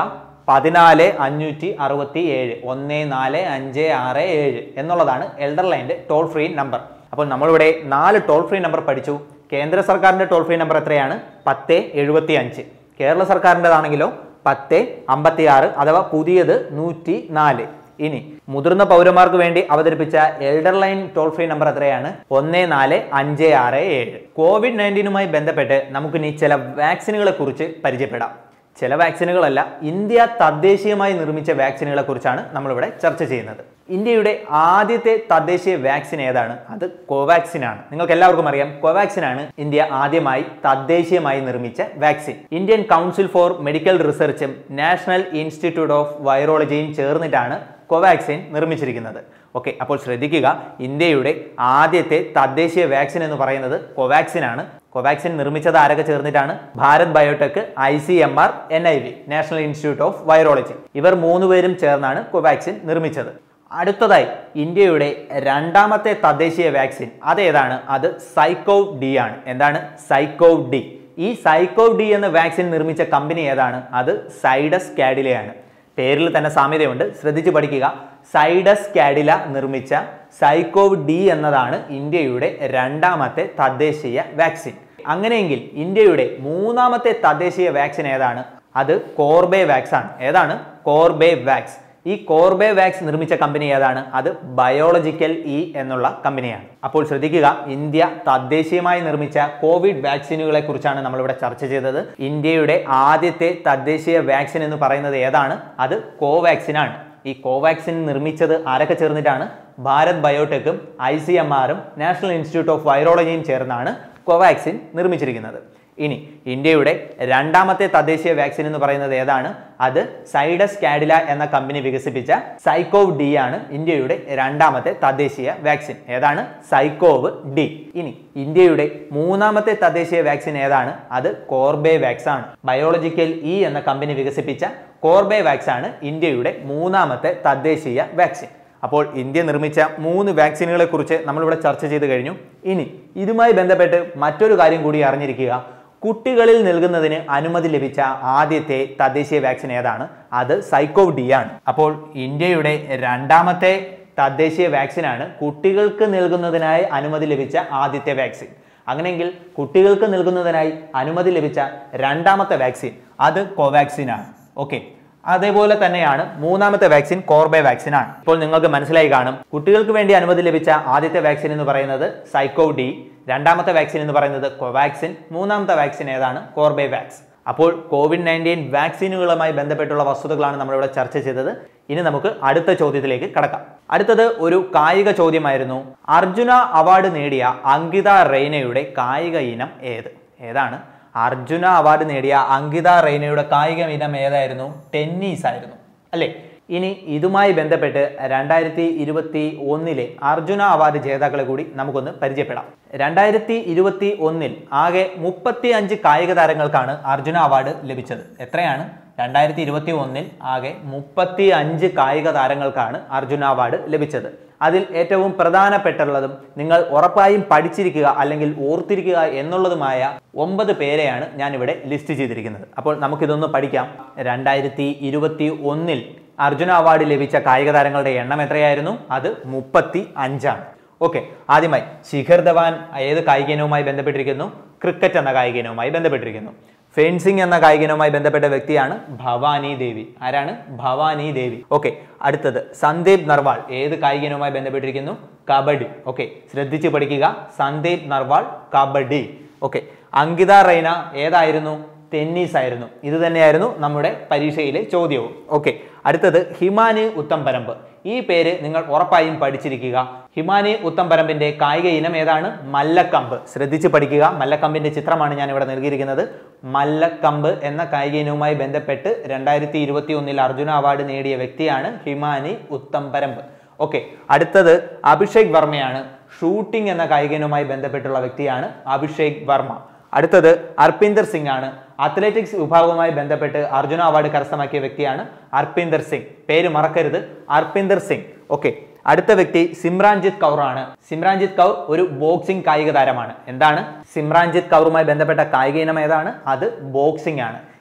പതിനാല് അഞ്ഞൂറ്റി അറുപത്തി ഏഴ് ഒന്ന് നാല് അഞ്ച് ആറ് ഏഴ് എന്നുള്ളതാണ് എൽഡർ ലൈൻ്റെ ടോൾ ഫ്രീ നമ്പർ അപ്പോൾ നമ്മളിവിടെ നാല് ടോൾ ഫ്രീ നമ്പർ പഠിച്ചു കേന്ദ്ര സർക്കാരിൻ്റെ ടോൾ ഫ്രീ നമ്പർ എത്രയാണ് പത്ത് എഴുപത്തി അഞ്ച് കേരള സർക്കാരിൻ്റെതാണെങ്കിലോ പത്ത് അമ്പത്തി ആറ് അഥവാ പുതിയത് നൂറ്റി നാല് ഇനി മുതിർന്ന പൗരന്മാർക്ക് വേണ്ടി അവതരിപ്പിച്ച elder line toll free number എത്രയാണ് ഒന്ന് നാല് അഞ്ച് ആറ് ഏഴ് കോവിഡ് നയൻറ്റീനുമായി ബന്ധപ്പെട്ട് നമുക്കിനി ചില വാക്സിനുകളെ കുറിച്ച് പരിചയപ്പെടാം ചില വാക്സിനുകളല്ല ഇന്ത്യ തദ്ദേശീയമായി നിർമ്മിച്ച വാക്സിനുകളെ കുറിച്ചാണ് നമ്മളിവിടെ ചർച്ച ചെയ്യുന്നത് ഇന്ത്യയുടെ ആദ്യത്തെ തദ്ദേശീയ വാക്സിൻ ഏതാണ് അത് കോവാക്സിൻ ആണ് നിങ്ങൾക്ക് എല്ലാവർക്കും അറിയാം കോവാക്സിൻ ആണ് ഇന്ത്യ ആദ്യമായി തദ്ദേശീയമായി നിർമ്മിച്ച vaccine Indian council for medical റിസർച്ചും നാഷണൽ ഇൻസ്റ്റിറ്റ്യൂട്ട് ഓഫ് വൈറോളജിയും ചേർന്നിട്ടാണ് കോവാക്സിൻ നിർമ്മിച്ചിരിക്കുന്നത് ഓക്കെ അപ്പോൾ ശ്രദ്ധിക്കുക ഇന്ത്യയുടെ ആദ്യത്തെ തദ്ദേശീയ വാക്സിൻ എന്ന് പറയുന്നത് കോവാക്സിൻ ആണ് കോവാക്സിൻ നിർമ്മിച്ചത് ആരൊക്കെ ചേർന്നിട്ടാണ് Bharat Biotech I C M R N I V national institute of virology ഇവർ മൂന്നുപേരും ചേർന്നാണ് കോവാക്സിൻ നിർമ്മിച്ചത് അടുത്തതായി ഇന്ത്യയുടെ രണ്ടാമത്തെ തദ്ദേശീയ വാക്സിൻ അതേതാണ് അത് സൈക്കോവ് ഡി ആണ് എന്താണ് സൈക്കോവ് ഡി ഈ സൈക്കോവ് ഡി എന്ന വാക്സിൻ നിർമ്മിച്ച കമ്പനി ഏതാണ് അത് സൈഡസ് കാഡിലയാണ് പേരിൽ തന്നെ സാമ്യതയുണ്ട് ശ്രദ്ധിച്ചു പഠിക്കുക സൈഡസ് കാഡില നിർമ്മിച്ച സൈക്കോവ് ഡി എന്നതാണ് ഇന്ത്യയുടെ രണ്ടാമത്തെ തദ്ദേശീയ വാക്സിൻ അങ്ങനെയെങ്കിൽ ഇന്ത്യയുടെ മൂന്നാമത്തെ തദ്ദേശീയ വാക്സിൻ ഏതാണ് അത് കോർബേ വാക്സ് ആണ് ഏതാണ് കോർബേ വാക്സ് ഈ കോർബേ വാക്സ് നിർമ്മിച്ച കമ്പനി ഏതാണ് അത് ബയോളജിക്കൽ ഇ എന്നുള്ള കമ്പനിയാണ് അപ്പോൾ ശ്രദ്ധിക്കുക ഇന്ത്യ തദ്ദേശീയമായി നിർമ്മിച്ച കോവിഡ് വാക്സിനുകളെ കുറിച്ചാണ് നമ്മളിവിടെ ചർച്ച ചെയ്തത് ഇന്ത്യയുടെ ആദ്യത്തെ തദ്ദേശീയ വാക്സിൻ എന്ന് പറയുന്നത് ഏതാണ് അത് കോവാക്സിൻ ആണ് ഈ കോവാക്സിൻ നിർമ്മിച്ചത് ആരൊക്കെ ചേർന്നിട്ടാണ് ഭാരത് ബയോടെക്കും ഐ സി എം ആറും നാഷണൽ ഇൻസ്റ്റിറ്റ്യൂട്ട് ഓഫ് വൈറോളജിയും ചേർന്നാണ് കോവാക്സിൻ നിർമ്മിച്ചിരിക്കുന്നത് ഇനി ഇന്ത്യയുടെ രണ്ടാമത്തെ തദ്ദേശീയ വാക്സിൻ എന്ന് പറയുന്നത് ഏതാണ് അത് സൈഡസ് കാഡില എന്ന കമ്പനി വികസിപ്പിച്ച സൈക്കോവ് ഡി ആണ് ഇന്ത്യയുടെ രണ്ടാമത്തെ തദ്ദേശീയ വാക്സിൻ ഏതാണ് സൈക്കോവ് ഡി ഇനി ഇന്ത്യയുടെ മൂന്നാമത്തെ തദ്ദേശീയ വാക്സിൻ ഏതാണ് അത് കോർബേ വാക്സ് ആണ് ബയോളജിക്കൽ ഇ എന്ന കമ്പനി വികസിപ്പിച്ച കോർബേ വാക്സ് ആണ് ഇന്ത്യയുടെ മൂന്നാമത്തെ തദ്ദേശീയ വാക്സിൻ അപ്പോൾ ഇന്ത്യ നിർമ്മിച്ച മൂന്ന് വാക്സിനുകളെ കുറിച്ച് നമ്മളിവിടെ ചർച്ച ചെയ്ത് കഴിഞ്ഞു ഇനി ഇതുമായി ബന്ധപ്പെട്ട് മറ്റൊരു കാര്യം കൂടി അറിഞ്ഞിരിക്കുക കുട്ടികളിൽ നൽകുന്നതിന് അനുമതി ലഭിച്ച ആദ്യത്തെ തദ്ദേശീയ വാക്സിൻ ഏതാണ് അത് സൈക്കോവ് ഡി ആണ് അപ്പോൾ ഇന്ത്യയുടെ രണ്ടാമത്തെ തദ്ദേശീയ വാക്സിനാണ് കുട്ടികൾക്ക് നൽകുന്നതിനായി അനുമതി ലഭിച്ച ആദ്യത്തെ വാക്സിൻ അങ്ങനെയെങ്കിൽ കുട്ടികൾക്ക് നൽകുന്നതിനായി അനുമതി ലഭിച്ച രണ്ടാമത്തെ വാക്സിൻ അത് കോവാക്സിൻ ആണ് ഓക്കെ അതേപോലെ തന്നെയാണ് മൂന്നാമത്തെ വാക്സിൻ കോർബേ വാക്സിൻ ആണ് ഇപ്പോൾ നിങ്ങൾക്ക് മനസ്സിലായി കാണും കുട്ടികൾക്ക് വേണ്ടി അനുമതി ലഭിച്ച ആദ്യത്തെ വാക്സിൻ എന്ന് പറയുന്നത് സൈക്കോവ് ഡി രണ്ടാമത്തെ വാക്സിൻ എന്ന് പറയുന്നത് കോവാക്സിൻ മൂന്നാമത്തെ വാക്സിൻ ഏതാണ് കോർബേ വാക്സ് അപ്പോൾ കോവിഡ് നയൻറ്റീൻ വാക്സിനുകളുമായി ബന്ധപ്പെട്ടുള്ള വസ്തുതകളാണ് നമ്മളിവിടെ ചർച്ച ചെയ്തത് ഇനി നമുക്ക് അടുത്ത ചോദ്യത്തിലേക്ക് കടക്കാം അടുത്തത് ഒരു കായിക ചോദ്യമായിരുന്നു അർജുന അവാർഡ് നേടിയ അങ്കിത റെയ്നയുടെ കായിക ഇനം ഏത് ഏതാണ് അർജുന അവാർഡ് നേടിയ അങ്കിത റെയ്നയുടെ കായിക ഇനം ഏതായിരുന്നു ടെന്നീസ് ആയിരുന്നു അല്ലേ ഇനി ഇതുമായി ബന്ധപ്പെട്ട് രണ്ടായിരത്തി ഇരുപത്തി ഒന്നിലെ അർജുന അവാർഡ് ജേതാക്കളെ കൂടി നമുക്കൊന്ന് പരിചയപ്പെടാം രണ്ടായിരത്തി ഇരുപത്തി ഒന്നിൽ ആകെ മുപ്പത്തി അഞ്ച് കായിക താരങ്ങൾക്കാണ് അർജുന അവാർഡ് ലഭിച്ചത് എത്രയാണ് രണ്ടായിരത്തി ഇരുപത്തി ഒന്നിൽ ആകെ മുപ്പത്തി അഞ്ച് കായിക താരങ്ങൾക്കാണ് അർജുന അവാർഡ് ലഭിച്ചത് അതിൽ ഏറ്റവും പ്രധാനപ്പെട്ടുള്ളതും നിങ്ങൾ ഉറപ്പായും പഠിച്ചിരിക്കുക അല്ലെങ്കിൽ ഓർത്തിരിക്കുക എന്നുള്ളതുമായ ഒമ്പത് പേരെയാണ് ഞാൻ ഇവിടെ ലിസ്റ്റ് ചെയ്തിരിക്കുന്നത് അപ്പോൾ നമുക്കിതൊന്ന് പഠിക്കാം രണ്ടായിരത്തി ഇരുപത്തി ഒന്നിൽ അർജുന അവാർഡ് ലഭിച്ച കായിക താരങ്ങളുടെ എണ്ണം എത്രയായിരുന്നു അത് മുപ്പത്തി അഞ്ചാണ് ഓക്കെ ആദ്യമായി ശിഖർ ധവാൻ ഏത് കായിക ഇനവുമായി ബന്ധപ്പെട്ടിരിക്കുന്നു ക്രിക്കറ്റ് എന്ന കായിക ഇനവുമായി ബന്ധപ്പെട്ടിരിക്കുന്നു ഫെൻസിംഗ് എന്ന കായിക ഇനവുമായി ബന്ധപ്പെട്ട വ്യക്തിയാണ് ഭവാനി ദേവി ആരാണ് ഭവാനി ദേവി ഓക്കെ അടുത്തത് സന്ദീപ് നർവാൾ ഏത് കായിക ഇനവുമായി ബന്ധപ്പെട്ടിരിക്കുന്നു കബഡി ഓക്കെ ശ്രദ്ധിച്ച് പഠിക്കുക സന്ദീപ് നർവാൾ കബഡി ഓക്കെ അങ്കിത റൈന ഏതായിരുന്നു ടെന്നീസ് ആയിരുന്നു ഇത് തന്നെയായിരുന്നു നമ്മുടെ പരീക്ഷയിലെ ചോദ്യവും ഓക്കെ അടുത്തത് ഹിമാനി ഉത്തംപരമ്പ് ഈ പേര് നിങ്ങൾ ഉറപ്പായും പഠിച്ചിരിക്കുക ഹിമാനി ഉത്തംപരമ്പിന്റെ കായിക ഇനം ഏതാണ് മല്ലക്കമ്പ് ശ്രദ്ധിച്ച് പഠിക്കുക മല്ലക്കമ്പിന്റെ ചിത്രമാണ് ഞാൻ ഇവിടെ നൽകിയിരിക്കുന്നത് മല്ലക്കമ്പ് എന്ന കായിക ഇനവുമായി ബന്ധപ്പെട്ട് രണ്ടായിരത്തി ഇരുപത്തി ഒന്നിൽ അർജുന അവാർഡ് നേടിയ വ്യക്തിയാണ് ഹിമാനി ഉത്തംപരമ്പ് ഓക്കെ അടുത്തത് അഭിഷേക് വർമ്മയാണ് ഷൂട്ടിംഗ് എന്ന കായിക ഇനവുമായി ബന്ധപ്പെട്ടുള്ള വ്യക്തിയാണ് അഭിഷേക് വർമ്മ അടുത്തത് അർപ്പിന്ദർ സിംഗ് ആണ് അത്ലറ്റിക്സ് വിഭാഗവുമായി ബന്ധപ്പെട്ട് അർജുന അവാർഡ് കരസ്ഥമാക്കിയ വ്യക്തിയാണ് അർപ്പിന്ദർ സിംഗ് പേര് മറക്കരുത് അർപ്പിന്ദർ സിംഗ് ഓക്കെ അടുത്ത വ്യക്തി സിമ്രാൻജിത്ത് കൗർ ആണ് സിമ്രാൻജിത്ത് കൗർ ഒരു ബോക്സിംഗ് കായിക താരമാണ് എന്താണ് സിമ്രാൻജിത്ത് കൗറുമായി ബന്ധപ്പെട്ട കായിക ഇനം ഏതാണ് അത് ബോക്സിംഗ് ആണ്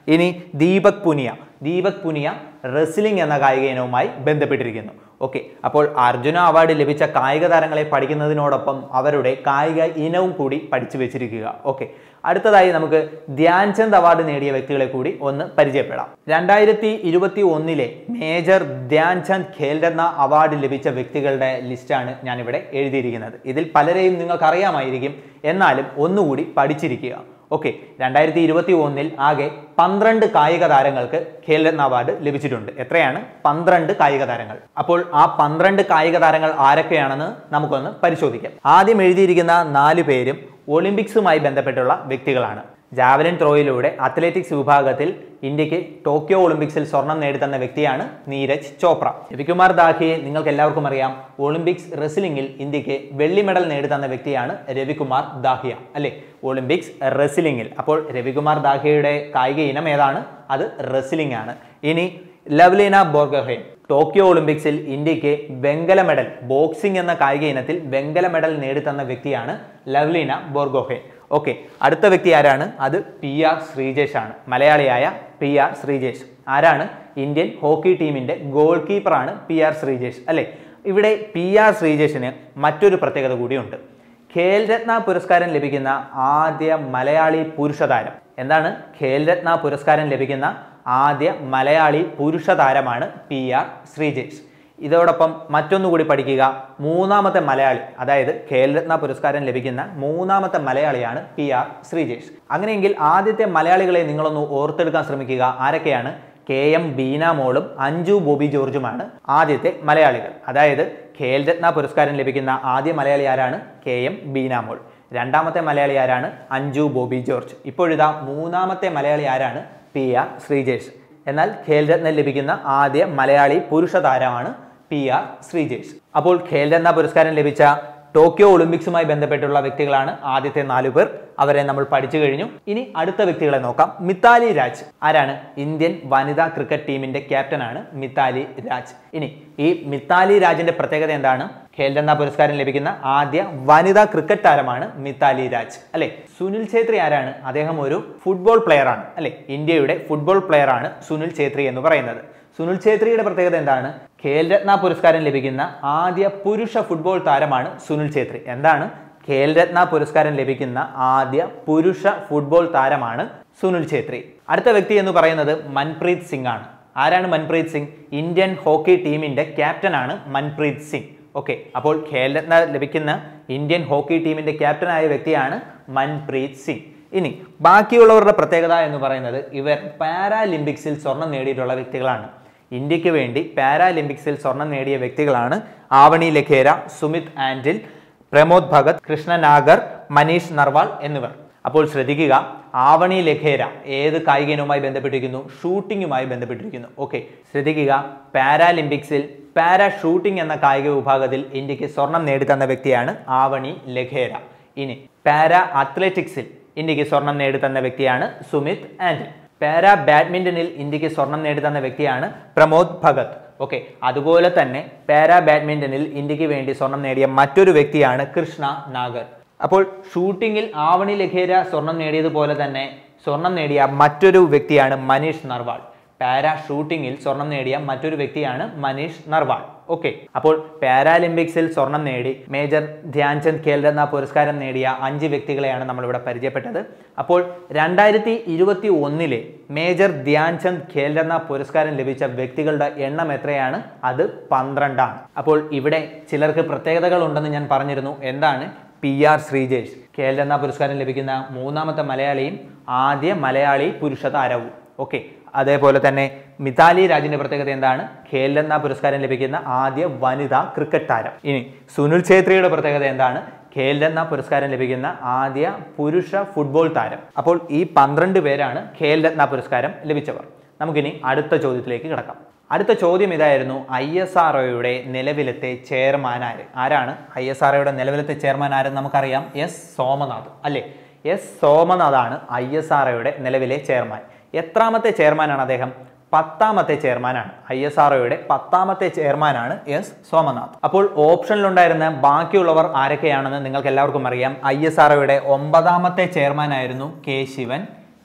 ഇനി ദീപക് പുനിയ ദീപക് പുനിയ റെസ്ലിംഗ് എന്ന കായിക ഇനവുമായി ബന്ധപ്പെട്ടിരിക്കുന്നു ഓക്കെ അപ്പോൾ അർജുന അവാർഡ് ലഭിച്ച കായിക താരങ്ങളെ പഠിക്കുന്നതിനോടൊപ്പം അവരുടെ കായിക ഇനവും കൂടി പഠിച്ചു വെച്ചിരിക്കുക ഓക്കെ അടുത്തതായി നമുക്ക് ധ്യാൻചന്ദ് അവാർഡ് നേടിയ വ്യക്തികളെ കൂടി ഒന്ന് പരിചയപ്പെടാം രണ്ടായിരത്തി ഇരുപത്തി ഒന്നിലെ മേജർ ധ്യാൻചന്ദ് ഖേൽരത്ന അവാർഡ് ലഭിച്ച വ്യക്തികളുടെ ലിസ്റ്റാണ് ഞാനിവിടെ എഴുതിയിരിക്കുന്നത് ഇതിൽ പലരെയും നിങ്ങൾക്ക് അറിയാമായിരിക്കും എന്നാലും ഒന്നുകൂടി പഠിച്ചിരിക്കുക ഓക്കെ രണ്ടായിരത്തി ഇരുപത്തി ഒന്നിൽ ആകെ പന്ത്രണ്ട് കായിക താരങ്ങൾക്ക് ഖേൽരത്ന അവാർഡ് ലഭിച്ചിട്ടുണ്ട് എത്രയാണ് പന്ത്രണ്ട് കായിക താരങ്ങൾ അപ്പോൾ ആ പന്ത്രണ്ട് കായിക താരങ്ങൾ ആരൊക്കെയാണെന്ന് നമുക്കൊന്ന് പരിശോധിക്കാം ആദ്യം എഴുതിയിരിക്കുന്ന നാല് പേരും ഒളിമ്പിക്സുമായി ബന്ധപ്പെട്ടുള്ള വ്യക്തികളാണ് ജാവലിൻ ത്രോയിലൂടെ അത്ലറ്റിക്സ് വിഭാഗത്തിൽ ഇന്ത്യക്ക് ടോക്കിയോ ഒളിമ്പിക്സിൽ സ്വർണം നേടിത്തന്ന വ്യക്തിയാണ് നീരജ് ചോപ്ര രവികുമാർ ദാഹിയെ നിങ്ങൾക്ക് എല്ലാവർക്കും അറിയാം ഒളിമ്പിക്സ് റെസ്ലിംഗിൽ ഇന്ത്യക്ക് വെള്ളി മെഡൽ നേടിത്തന്ന വ്യക്തിയാണ് രവികുമാർ ദാഹിയ അല്ലെ ഒളിമ്പിക്സ് റെസ്ലിംഗിൽ അപ്പോൾ രവികുമാർ ദാഹിയയുടെ കായിക ഇനം ഏതാണ് അത് റെസ്ലിംഗ് ആണ് ഇനി ലവ്ലീന ബോർഗഹെൻ ടോക്കിയോ ഒളിമ്പിക്സിൽ ഇന്ത്യക്ക് വെങ്കല മെഡൽ ബോക്സിംഗ് എന്ന കായിക ഇനത്തിൽ വെങ്കല മെഡൽ നേടിത്തന്ന വ്യക്തിയാണ് ലവ്ലീന ബോർഗോഹെൻ ഓക്കെ അടുത്ത വ്യക്തി ആരാണ് അത് പി ആർ ശ്രീജേഷ് ആണ് മലയാളിയായ പി ആർ ശ്രീജേഷ് ആരാണ് ഇന്ത്യൻ ഹോക്കി ടീമിന്റെ ഗോൾ കീപ്പറാണ് പി ആർ ശ്രീജേഷ് അല്ലെ ഇവിടെ പി ആർ ശ്രീജേഷിന് മറ്റൊരു പ്രത്യേകത കൂടിയുണ്ട് ഖേൽരത്ന പുരസ്കാരം ലഭിക്കുന്ന ആദ്യ മലയാളി പുരുഷ താരം എന്താണ് ഖേൽരത്ന പുരസ്കാരം ലഭിക്കുന്ന ആദ്യ മലയാളി പുരുഷ താരമാണ് പി ആർ ശ്രീജേഷ് ഇതോടൊപ്പം മറ്റൊന്നുകൂടി പഠിക്കുക മൂന്നാമത്തെ മലയാളി അതായത് ഖേൽരത്ന പുരസ്കാരം ലഭിക്കുന്ന മൂന്നാമത്തെ മലയാളിയാണ് പി ആർ ശ്രീജേഷ് അങ്ങനെയെങ്കിൽ ആദ്യത്തെ മലയാളികളെ നിങ്ങളൊന്ന് ഓർത്തെടുക്കാൻ ശ്രമിക്കുക ആരൊക്കെയാണ് കെ എം ബീന മോളും അഞ്ജു ബോബി ജോർജുമാണ് ആദ്യത്തെ മലയാളികൾ അതായത് ഖേൽരത്ന പുരസ്കാരം ലഭിക്കുന്ന ആദ്യ മലയാളി ആരാണ് കെ എം ബീന മോൾ രണ്ടാമത്തെ മലയാളി ആരാണ് അഞ്ജു ബോബി ജോർജ് ഇപ്പോഴിതാ മൂന്നാമത്തെ മലയാളി ആരാണ് പി ആർ ശ്രീജേഷ് എന്നാൽ ഖേൽരത്ന ലഭിക്കുന്ന ആദ്യ മലയാളി പുരുഷ താരമാണ് പി ആർ ശ്രീജേഷ് അപ്പോൾ ഖേൽരത്ന പുരസ്കാരം ലഭിച്ച ടോക്കിയോ ഒളിമ്പിക്സുമായി ബന്ധപ്പെട്ടുള്ള വ്യക്തികളാണ് ആദ്യത്തെ നാലു പേർ അവരെ നമ്മൾ പഠിച്ചു കഴിഞ്ഞു ഇനി അടുത്ത വ്യക്തികളെ നോക്കാം മിത്താലി രാജ് ആരാണ് ഇന്ത്യൻ വനിതാ ക്രിക്കറ്റ് ടീമിന്റെ ക്യാപ്റ്റനാണ് മിത്താലി രാജ് ഇനി ഈ മിത്താലി രാജിന്റെ പ്രത്യേകത എന്താണ് ഖേൽരത്ന പുരസ്കാരം ലഭിക്കുന്ന ആദ്യ വനിതാ ക്രിക്കറ്റ് താരമാണ് മിത്താലി രാജ് അല്ലെ സുനിൽ ഛേത്രി ആരാണ് അദ്ദേഹം ഒരു ഫുട്ബോൾ പ്ലെയർ ആണ് അല്ലെ ഇന്ത്യയുടെ ഫുട്ബോൾ പ്ലെയർ ആണ് സുനിൽ ഛേത്രി എന്ന് പറയുന്നത് സുനിൽ ഛേത്രിയുടെ പ്രത്യേകത എന്താണ് ഖേൽരത്ന പുരസ്കാരം ലഭിക്കുന്ന ആദ്യ പുരുഷ ഫുട്ബോൾ താരമാണ് സുനിൽ ഛേത്രി എന്താണ് ഖേൽരത്ന പുരസ്കാരം ലഭിക്കുന്ന ആദ്യ പുരുഷ ഫുട്ബോൾ താരമാണ് സുനിൽ ഛേത്രി അടുത്ത വ്യക്തി എന്ന് പറയുന്നത് മൻപ്രീത് സിംഗ് ആണ് ആരാണ് മൻപ്രീത് സിംഗ് ഇന്ത്യൻ ഹോക്കി ടീമിന്റെ ക്യാപ്റ്റനാണ് മൻപ്രീത് സിംഗ് ഓക്കെ അപ്പോൾ ഖേൽരത്ന ലഭിക്കുന്ന ഇന്ത്യൻ ഹോക്കി ടീമിന്റെ ക്യാപ്റ്റനായ വ്യക്തിയാണ് മൻപ്രീത് സിംഗ് ഇനി ബാക്കിയുള്ളവരുടെ പ്രത്യേകത എന്ന് പറയുന്നത് ഇവർ പാരാലിമ്പിക്സിൽ സ്വർണം നേടിയിട്ടുള്ള വ്യക്തികളാണ് ഇന്ത്യക്ക് വേണ്ടി പാരാലിമ്പിക്സിൽ സ്വർണം നേടിയ വ്യക്തികളാണ് ആവണി ലഖേര സുമിത് ആൻഡിൽ പ്രമോദ് ഭഗത് കൃഷ്ണ നാഗർ മനീഷ് നർവാൾ എന്നിവർ അപ്പോൾ ശ്രദ്ധിക്കുക ആവണി ലഖേര ഏത് കായിക ഇനവുമായി ബന്ധപ്പെട്ടിരിക്കുന്നു ഷൂട്ടിങ്ങുമായി ബന്ധപ്പെട്ടിരിക്കുന്നു ഓക്കെ ശ്രദ്ധിക്കുക പാരാലിമ്പിക്സിൽ പാരാ ഷൂട്ടിംഗ് എന്ന കായിക വിഭാഗത്തിൽ ഇന്ത്യക്ക് സ്വർണം നേടിത്തന്ന വ്യക്തിയാണ് ആവണി ലഖേര ഇനി പാരാ അത്ലറ്റിക്സിൽ ഇന്ത്യക്ക് സ്വർണം നേടിത്തന്ന വ്യക്തിയാണ് സുമിത് ആൻഡിൽ പാരാ ബാഡ്മിന്റണിൽ ഇന്ത്യക്ക് സ്വർണം നേടിത്തന്ന വ്യക്തിയാണ് പ്രമോദ് ഭഗത് ഓക്കെ അതുപോലെ തന്നെ പാരാ ബാഡ്മിന്റണിൽ ഇന്ത്യക്ക് വേണ്ടി സ്വർണം നേടിയ മറ്റൊരു വ്യക്തിയാണ് കൃഷ്ണ നാഗർ അപ്പോൾ ഷൂട്ടിങ്ങിൽ ആവണി ലഖേര സ്വർണം നേടിയതുപോലെ തന്നെ സ്വർണം നേടിയ മറ്റൊരു വ്യക്തിയാണ് മനീഷ് നർവാൾ പാരാ ഷൂട്ടിങ്ങിൽ സ്വർണം നേടിയ മറ്റൊരു വ്യക്തിയാണ് മനീഷ് നർവാൾ ഓക്കെ അപ്പോൾ പാരാലിമ്പിക്സിൽ സ്വർണം നേടി മേജർ ധ്യാൻചന്ദ് ഖേൽരത്ന പുരസ്കാരം നേടിയ അഞ്ച് വ്യക്തികളെയാണ് നമ്മളിവിടെ പരിചയപ്പെട്ടത് അപ്പോൾ രണ്ടായിരത്തി ഇരുപത്തി ഒന്നിലെ മേജർ ധ്യാൻചന്ദ് ഖേൽരത്ന പുരസ്കാരം ലഭിച്ച വ്യക്തികളുടെ എണ്ണം എത്രയാണ് അത് പന്ത്രണ്ടാണ് അപ്പോൾ ഇവിടെ ചിലർക്ക് പ്രത്യേകതകൾ ഉണ്ടെന്ന് ഞാൻ പറഞ്ഞിരുന്നു എന്താണ് പി ആർ ശ്രീജേഷ് ഖേൽരത്ന പുരസ്കാരം ലഭിക്കുന്ന മൂന്നാമത്തെ മലയാളിയും ആദ്യ മലയാളി പുരുഷ താരവും ഓക്കെ അതേപോലെ തന്നെ മിതാലി രാജിന്റെ പ്രത്യേകത എന്താണ് ഖേൽരത്ന പുരസ്കാരം ലഭിക്കുന്ന ആദ്യ വനിതാ ക്രിക്കറ്റ് താരം ഇനി സുനിൽ ഛേത്രിയുടെ പ്രത്യേകത എന്താണ് ഖേൽരത്ന പുരസ്കാരം ലഭിക്കുന്ന ആദ്യ പുരുഷ ഫുട്ബോൾ താരം അപ്പോൾ ഈ പന്ത്രണ്ട് പേരാണ് ഖേൽരത്ന പുരസ്കാരം ലഭിച്ചവർ നമുക്കിനി അടുത്ത ചോദ്യത്തിലേക്ക് കിടക്കാം അടുത്ത ചോദ്യം ഇതായിരുന്നു ഐ എസ് ആർ ഒയുടെ നിലവിലത്തെ ചെയർമാൻ ആര് ആരാണ് ഐ എസ് ആർ ഒയുടെ നിലവിലത്തെ ചെയർമാൻ ആരെന്ന് നമുക്കറിയാം എസ് സോമനാഥ് അല്ലേ എസ് സോമനാഥാണ് ഐ എസ് ആർ ഒയുടെ നിലവിലെ ചെയർമാൻ എത്രാമത്തെ ചെയർമാനാണ് അദ്ദേഹം പത്താമത്തെ ചെയർമാനാണ് ഐ എസ് ആർ ഒയുടെ പത്താമത്തെ ചെയർമാനാണ് എസ് സോമനാഥ് അപ്പോൾ ഓപ്ഷനിലുണ്ടായിരുന്ന ബാക്കിയുള്ളവർ ആരൊക്കെയാണെന്ന് നിങ്ങൾക്ക് എല്ലാവർക്കും അറിയാം ഐ എസ് ആർ ഒയുടെ ഒമ്പതാമത്തെ ചെയർമാനായിരുന്നു കെ ശിവൻ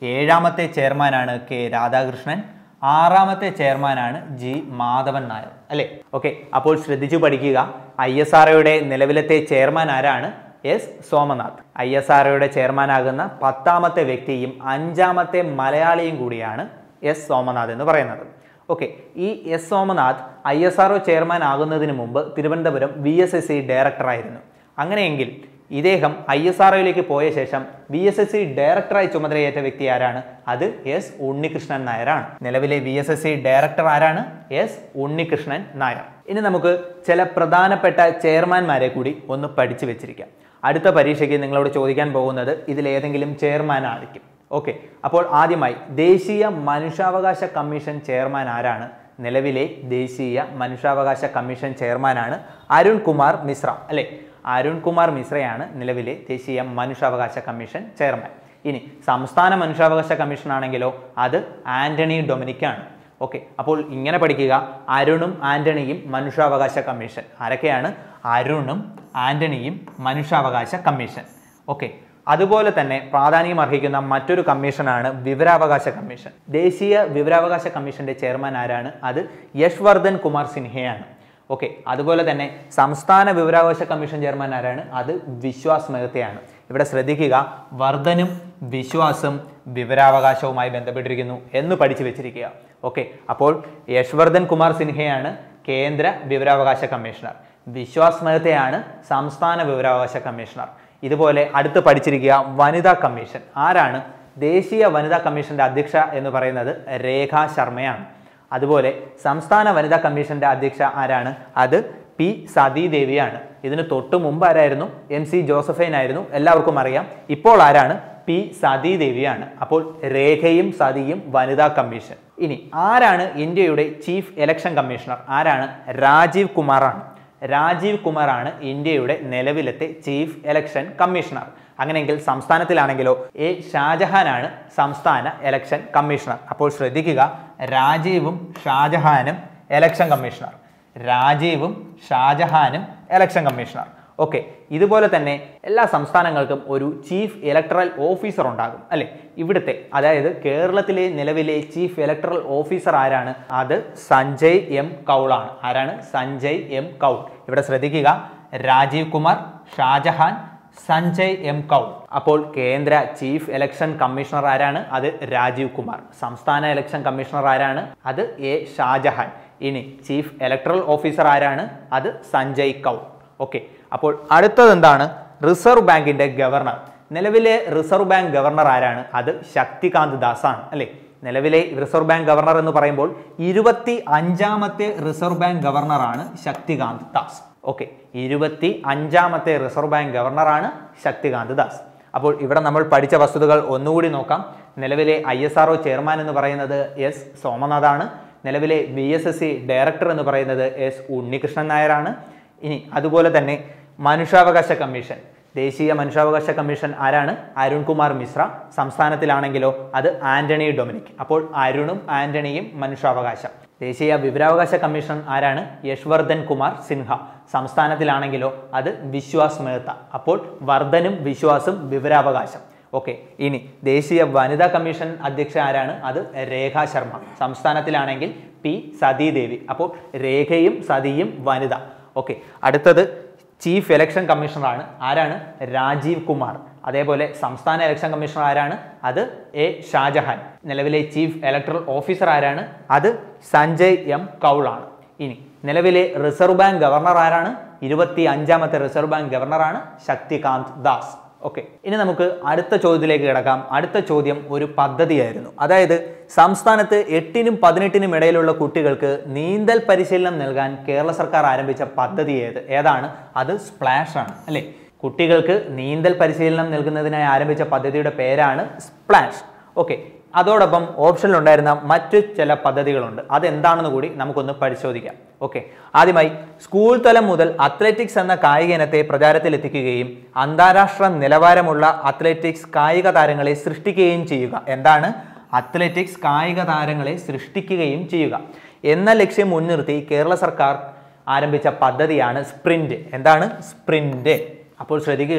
ഏഴാമത്തെ ചെയർമാനാണ് കെ രാധാകൃഷ്ണൻ ആറാമത്തെ ചെയർമാനാണ് ജി മാധവൻ നായർ അല്ലേ ഓക്കെ അപ്പോൾ ശ്രദ്ധിച്ചു പഠിക്കുക ഐ എസ് ആർ നിലവിലത്തെ ചെയർമാൻ ആരാണ് S Somanath I S R ചെയർമാനാകുന്ന പത്താമത്തെ വ്യക്തിയും അഞ്ചാമത്തെ മലയാളിയും കൂടിയാണ് എസ് സോമനാഥ് എന്ന് പറയുന്നത് ഓക്കെ ഈ S Somanath I S R chairman ആകുന്നതിന് മുമ്പ് Thiruvananthapuram V S S C ഡയറക്ടറായിരുന്നു അങ്ങനെയെങ്കിൽ ഇദ്ദേഹം ഐ എസ് ആർ പോയ ശേഷം വി എസ് എസ് സി ഡയറക്ടറായി ചുമതലയേറ്റ വ്യക്തി ആരാണ് അത് എസ് ഉണ്ണികൃഷ്ണൻ നായരാണ് നിലവിലെ V S S C director ആരാണ് എസ് ഉണ്ണികൃഷ്ണൻ നായർ ഇനി നമുക്ക് ചില പ്രധാനപ്പെട്ട ചെയർമാൻമാരെ കൂടി ഒന്ന് പഠിച്ചു വെച്ചിരിക്കാം അടുത്ത പരീക്ഷയ്ക്ക് നിങ്ങളോട് ചോദിക്കാൻ പോകുന്നത് ഇതിലേതെങ്കിലും ചെയർമാൻ ആയിരിക്കും ഓക്കെ അപ്പോൾ ആദ്യമായി ദേശീയ മനുഷ്യാവകാശ കമ്മീഷൻ ചെയർമാൻ ആരാണ് നിലവിലെ ദേശീയ മനുഷ്യാവകാശ കമ്മീഷൻ ചെയർമാനാണ് അരുൺ കുമാർ മിശ്ര അല്ലേ അരുൺ കുമാർ മിശ്രയാണ് നിലവിലെ ദേശീയ മനുഷ്യാവകാശ കമ്മീഷൻ ചെയർമാൻ ഇനി സംസ്ഥാന മനുഷ്യാവകാശ കമ്മീഷൻ ആണെങ്കിലോ അത് ആന്റണി ഡൊമിനിക്കാണ് ഓക്കെ അപ്പോൾ ഇങ്ങനെ പഠിക്കുക അരുണും ആന്റണിയും മനുഷ്യാവകാശ കമ്മീഷൻ ആരൊക്കെയാണ് അരുണും ആന്റണിയും മനുഷ്യാവകാശ കമ്മീഷൻ ഓക്കെ അതുപോലെ തന്നെ പ്രാധാന്യം അർഹിക്കുന്ന മറ്റൊരു കമ്മീഷനാണ് വിവരാവകാശ കമ്മീഷൻ ദേശീയ വിവരാവകാശ കമ്മീഷന്റെ ചെയർമാൻ ആരാണ് അത് യശ്വർദ്ധൻ കുമാർ സിൻഹയാണ് ഓക്കെ അതുപോലെ തന്നെ സംസ്ഥാന വിവരാവകാശ കമ്മീഷൻ ചെയർമാൻ ആരാണ് അത് വിശ്വാസ് മെഹ്തയാണ് ഇവിടെ ശ്രദ്ധിക്കുക വർദ്ധനും വിശ്വാസും വിവരാവകാശവുമായി ബന്ധപ്പെട്ടിരിക്കുന്നു എന്ന് പഠിച്ചു വെച്ചിരിക്കുക ഓക്കെ അപ്പോൾ യശ്വർദ്ധൻ കുമാർ സിൻഹയാണ് കേന്ദ്ര വിവരാവകാശ കമ്മീഷണർ വിശ്വാസ് മെഹ്തയാണ് സംസ്ഥാന വിവരാവകാശ കമ്മീഷണർ ഇതുപോലെ അടുത്ത് പഠിച്ചിരിക്കുക വനിതാ കമ്മീഷൻ ആരാണ് ദേശീയ വനിതാ കമ്മീഷന്റെ അധ്യക്ഷ എന്ന് പറയുന്നത് രേഖ ശർമ്മയാണ് അതുപോലെ സംസ്ഥാന വനിതാ കമ്മീഷന്റെ അധ്യക്ഷ ആരാണ് അത് പി സതീദേവിയാണ് ഇതിന് തൊട്ടു മുമ്പ് ആരായിരുന്നു എം സി ജോസഫൈൻ ആയിരുന്നു എല്ലാവർക്കും അറിയാം ഇപ്പോൾ ആരാണ് പി സതീദേവിയാണ് അപ്പോൾ രേഖയും സതിയും വനിതാ കമ്മീഷൻ ഇനി ആരാണ് ഇന്ത്യയുടെ ചീഫ് ഇലക്ഷൻ കമ്മീഷണർ ആരാണ് രാജീവ് കുമാറാണ് രാജീവ് കുമാറാണ് ഇന്ത്യയുടെ നിലവിലത്തെ ചീഫ് ഇലക്ഷൻ കമ്മീഷണർ അങ്ങനെയെങ്കിൽ സംസ്ഥാനത്തിലാണെങ്കിലോ എ ഷാജഹാനാണ് സംസ്ഥാന ഇലക്ഷൻ കമ്മീഷണർ അപ്പോൾ ശ്രദ്ധിക്കുക രാജീവും ഷാജഹാനും ഇലക്ഷൻ കമ്മീഷണർ രാജീവും ഷാജഹാനും ഇലക്ഷൻ കമ്മീഷണർ ഓക്കെ ഇതുപോലെ തന്നെ എല്ലാ സംസ്ഥാനങ്ങൾക്കും ഒരു ചീഫ് ഇലക്ടറൽ ഓഫീസർ ഉണ്ടാകും അല്ലെ ഇവിടുത്തെ അതായത് കേരളത്തിലെ നിലവിലെ ചീഫ് ഇലക്ടറൽ ഓഫീസർ ആരാണ് അത് സഞ്ജയ് എം കൗളാണ് ആരാണ് സഞ്ജയ് എം കൗൾ ഇവിടെ ശ്രദ്ധിക്കുക രാജീവ് കുമാർ ഷാജഹാൻ സഞ്ജയ് എം കൗൾ അപ്പോൾ കേന്ദ്ര ചീഫ് ഇലക്ഷൻ കമ്മീഷണർ ആരാണ് അത് രാജീവ് കുമാർ സംസ്ഥാന ഇലക്ഷൻ കമ്മീഷണർ ആരാണ് അത് എ ഷാജഹാൻ ഇനി ചീഫ് ഇലക്ടറൽ ഓഫീസർ ആരാണ് അത് സഞ്ജയ് കൗൾ ഓക്കെ അപ്പോൾ അടുത്തത് എന്താണ് റിസർവ് ബാങ്കിന്റെ ഗവർണർ നിലവിലെ റിസർവ് ബാങ്ക് ഗവർണർ ആരാണ് അത് ശക്തികാന്ത് ദാസ് ആണ് അല്ലേ നിലവിലെ റിസർവ് ബാങ്ക് ഗവർണർ എന്ന് പറയുമ്പോൾ ഇരുപത്തി അഞ്ചാമത്തെ റിസർവ് ബാങ്ക് ഗവർണറാണ് ശക്തികാന്ത് ദാസ് ഓക്കെ ഇരുപത്തി അഞ്ചാമത്തെ റിസർവ് ബാങ്ക് ഗവർണറാണ് ശക്തികാന്ത് ദാസ് അപ്പോൾ ഇവിടെ നമ്മൾ പഠിച്ച വസ്തുതകൾ ഒന്നുകൂടി നോക്കാം നിലവിലെ ഐ എസ് ആർ ചെയർമാൻ എന്ന് പറയുന്നത് എസ് സോമനാഥാണ് നിലവിലെ V S S C director എന്ന് പറയുന്നത് എസ് ഉണ്ണികൃഷ്ണൻ നായരാണ് ഇനി അതുപോലെ തന്നെ മനുഷ്യാവകാശ കമ്മീഷൻ ദേശീയ മനുഷ്യാവകാശ കമ്മീഷൻ ആരാണ് അരുൺകുമാർ മിശ്ര സംസ്ഥാനത്തിലാണെങ്കിലോ അത് ആന്റണി ഡൊമിനിക് അപ്പോൾ അരുണും ആന്റണിയും മനുഷ്യാവകാശം ദേശീയ വിവരാവകാശ കമ്മീഷൻ ആരാണ് യശ്വർദ്ധൻ കുമാർ സിൻഹ സംസ്ഥാനത്തിലാണെങ്കിലോ അത് വിശ്വാസ് മേത്ത അപ്പോൾ വർദ്ധനും വിശ്വാസും വിവരാവകാശം ഓക്കെ ഇനി ദേശീയ വനിതാ കമ്മീഷൻ അധ്യക്ഷ ആരാണ് അത് രേഖ ശർമ്മ സംസ്ഥാനത്തിലാണെങ്കിൽ പി സതീദേവി അപ്പോൾ രേഖയും സതിയും വനിത ഓക്കെ അടുത്തത് ചീഫ് ഇലക്ഷൻ കമ്മീഷണറാണ് ആരാണ് രാജീവ് കുമാർ അതേപോലെ സംസ്ഥാന ഇലക്ഷൻ കമ്മീഷണർ ആരാണ് അത് എ ഷാജഹാൻ നിലവിലെ ചീഫ് ഇലക്ടറൽ ഓഫീസർ ആരാണ് അത് സഞ്ജയ് എം കൗളാണ് ഇനി നിലവിലെ റിസർവ് ബാങ്ക് ഗവർണർ ആരാണ് ഇരുപത്തി അഞ്ചാമത്തെ റിസർവ് ബാങ്ക് ഗവർണറാണ് ശക്തികാന്ത് ദാസ് ഓക്കെ ഇനി നമുക്ക് അടുത്ത ചോദ്യത്തിലേക്ക് കിടക്കാം അടുത്ത ചോദ്യം ഒരു പദ്ധതിയായിരുന്നു അതായത് സംസ്ഥാനത്ത് എട്ടിനും പതിനെട്ടിനും ഇടയിലുള്ള കുട്ടികൾക്ക് നീന്തൽ പരിശീലനം നൽകാൻ കേരള സർക്കാർ ആരംഭിച്ച പദ്ധതി ഏത് ഏതാണ് അത് സ്പ്ലാഷ് ആണ് അല്ലേ കുട്ടികൾക്ക് നീന്തൽ പരിശീലനം നൽകുന്നതിനായി ആരംഭിച്ച പദ്ധതിയുടെ പേരാണ് സ്പ്ലാഷ് ഓക്കെ അതോടൊപ്പം ഓപ്ഷനിലുണ്ടായിരുന്ന മറ്റു ചില പദ്ധതികളുണ്ട് അതെന്താണെന്ന് കൂടി നമുക്കൊന്ന് പരിശോധിക്കാം ഓക്കെ ആദ്യമായി സ്കൂൾ തലം മുതൽ അത്ലറ്റിക്സ് എന്ന കായിക ഇനത്തെ പ്രചാരത്തിലെത്തിക്കുകയും അന്താരാഷ്ട്ര നിലവാരമുള്ള അത്ലറ്റിക്സ് കായിക താരങ്ങളെ സൃഷ്ടിക്കുകയും ചെയ്യുക എന്താണ് അത്ലറ്റിക്സ് കായിക താരങ്ങളെ സൃഷ്ടിക്കുകയും ചെയ്യുക എന്ന ലക്ഷ്യം മുൻനിർത്തി കേരള സർക്കാർ ആരംഭിച്ച പദ്ധതിയാണ് സ്പ്രിന്റ് എന്താണ് സ്പ്രിന്റ് അപ്പോൾ ശ്രദ്ധിക്കുക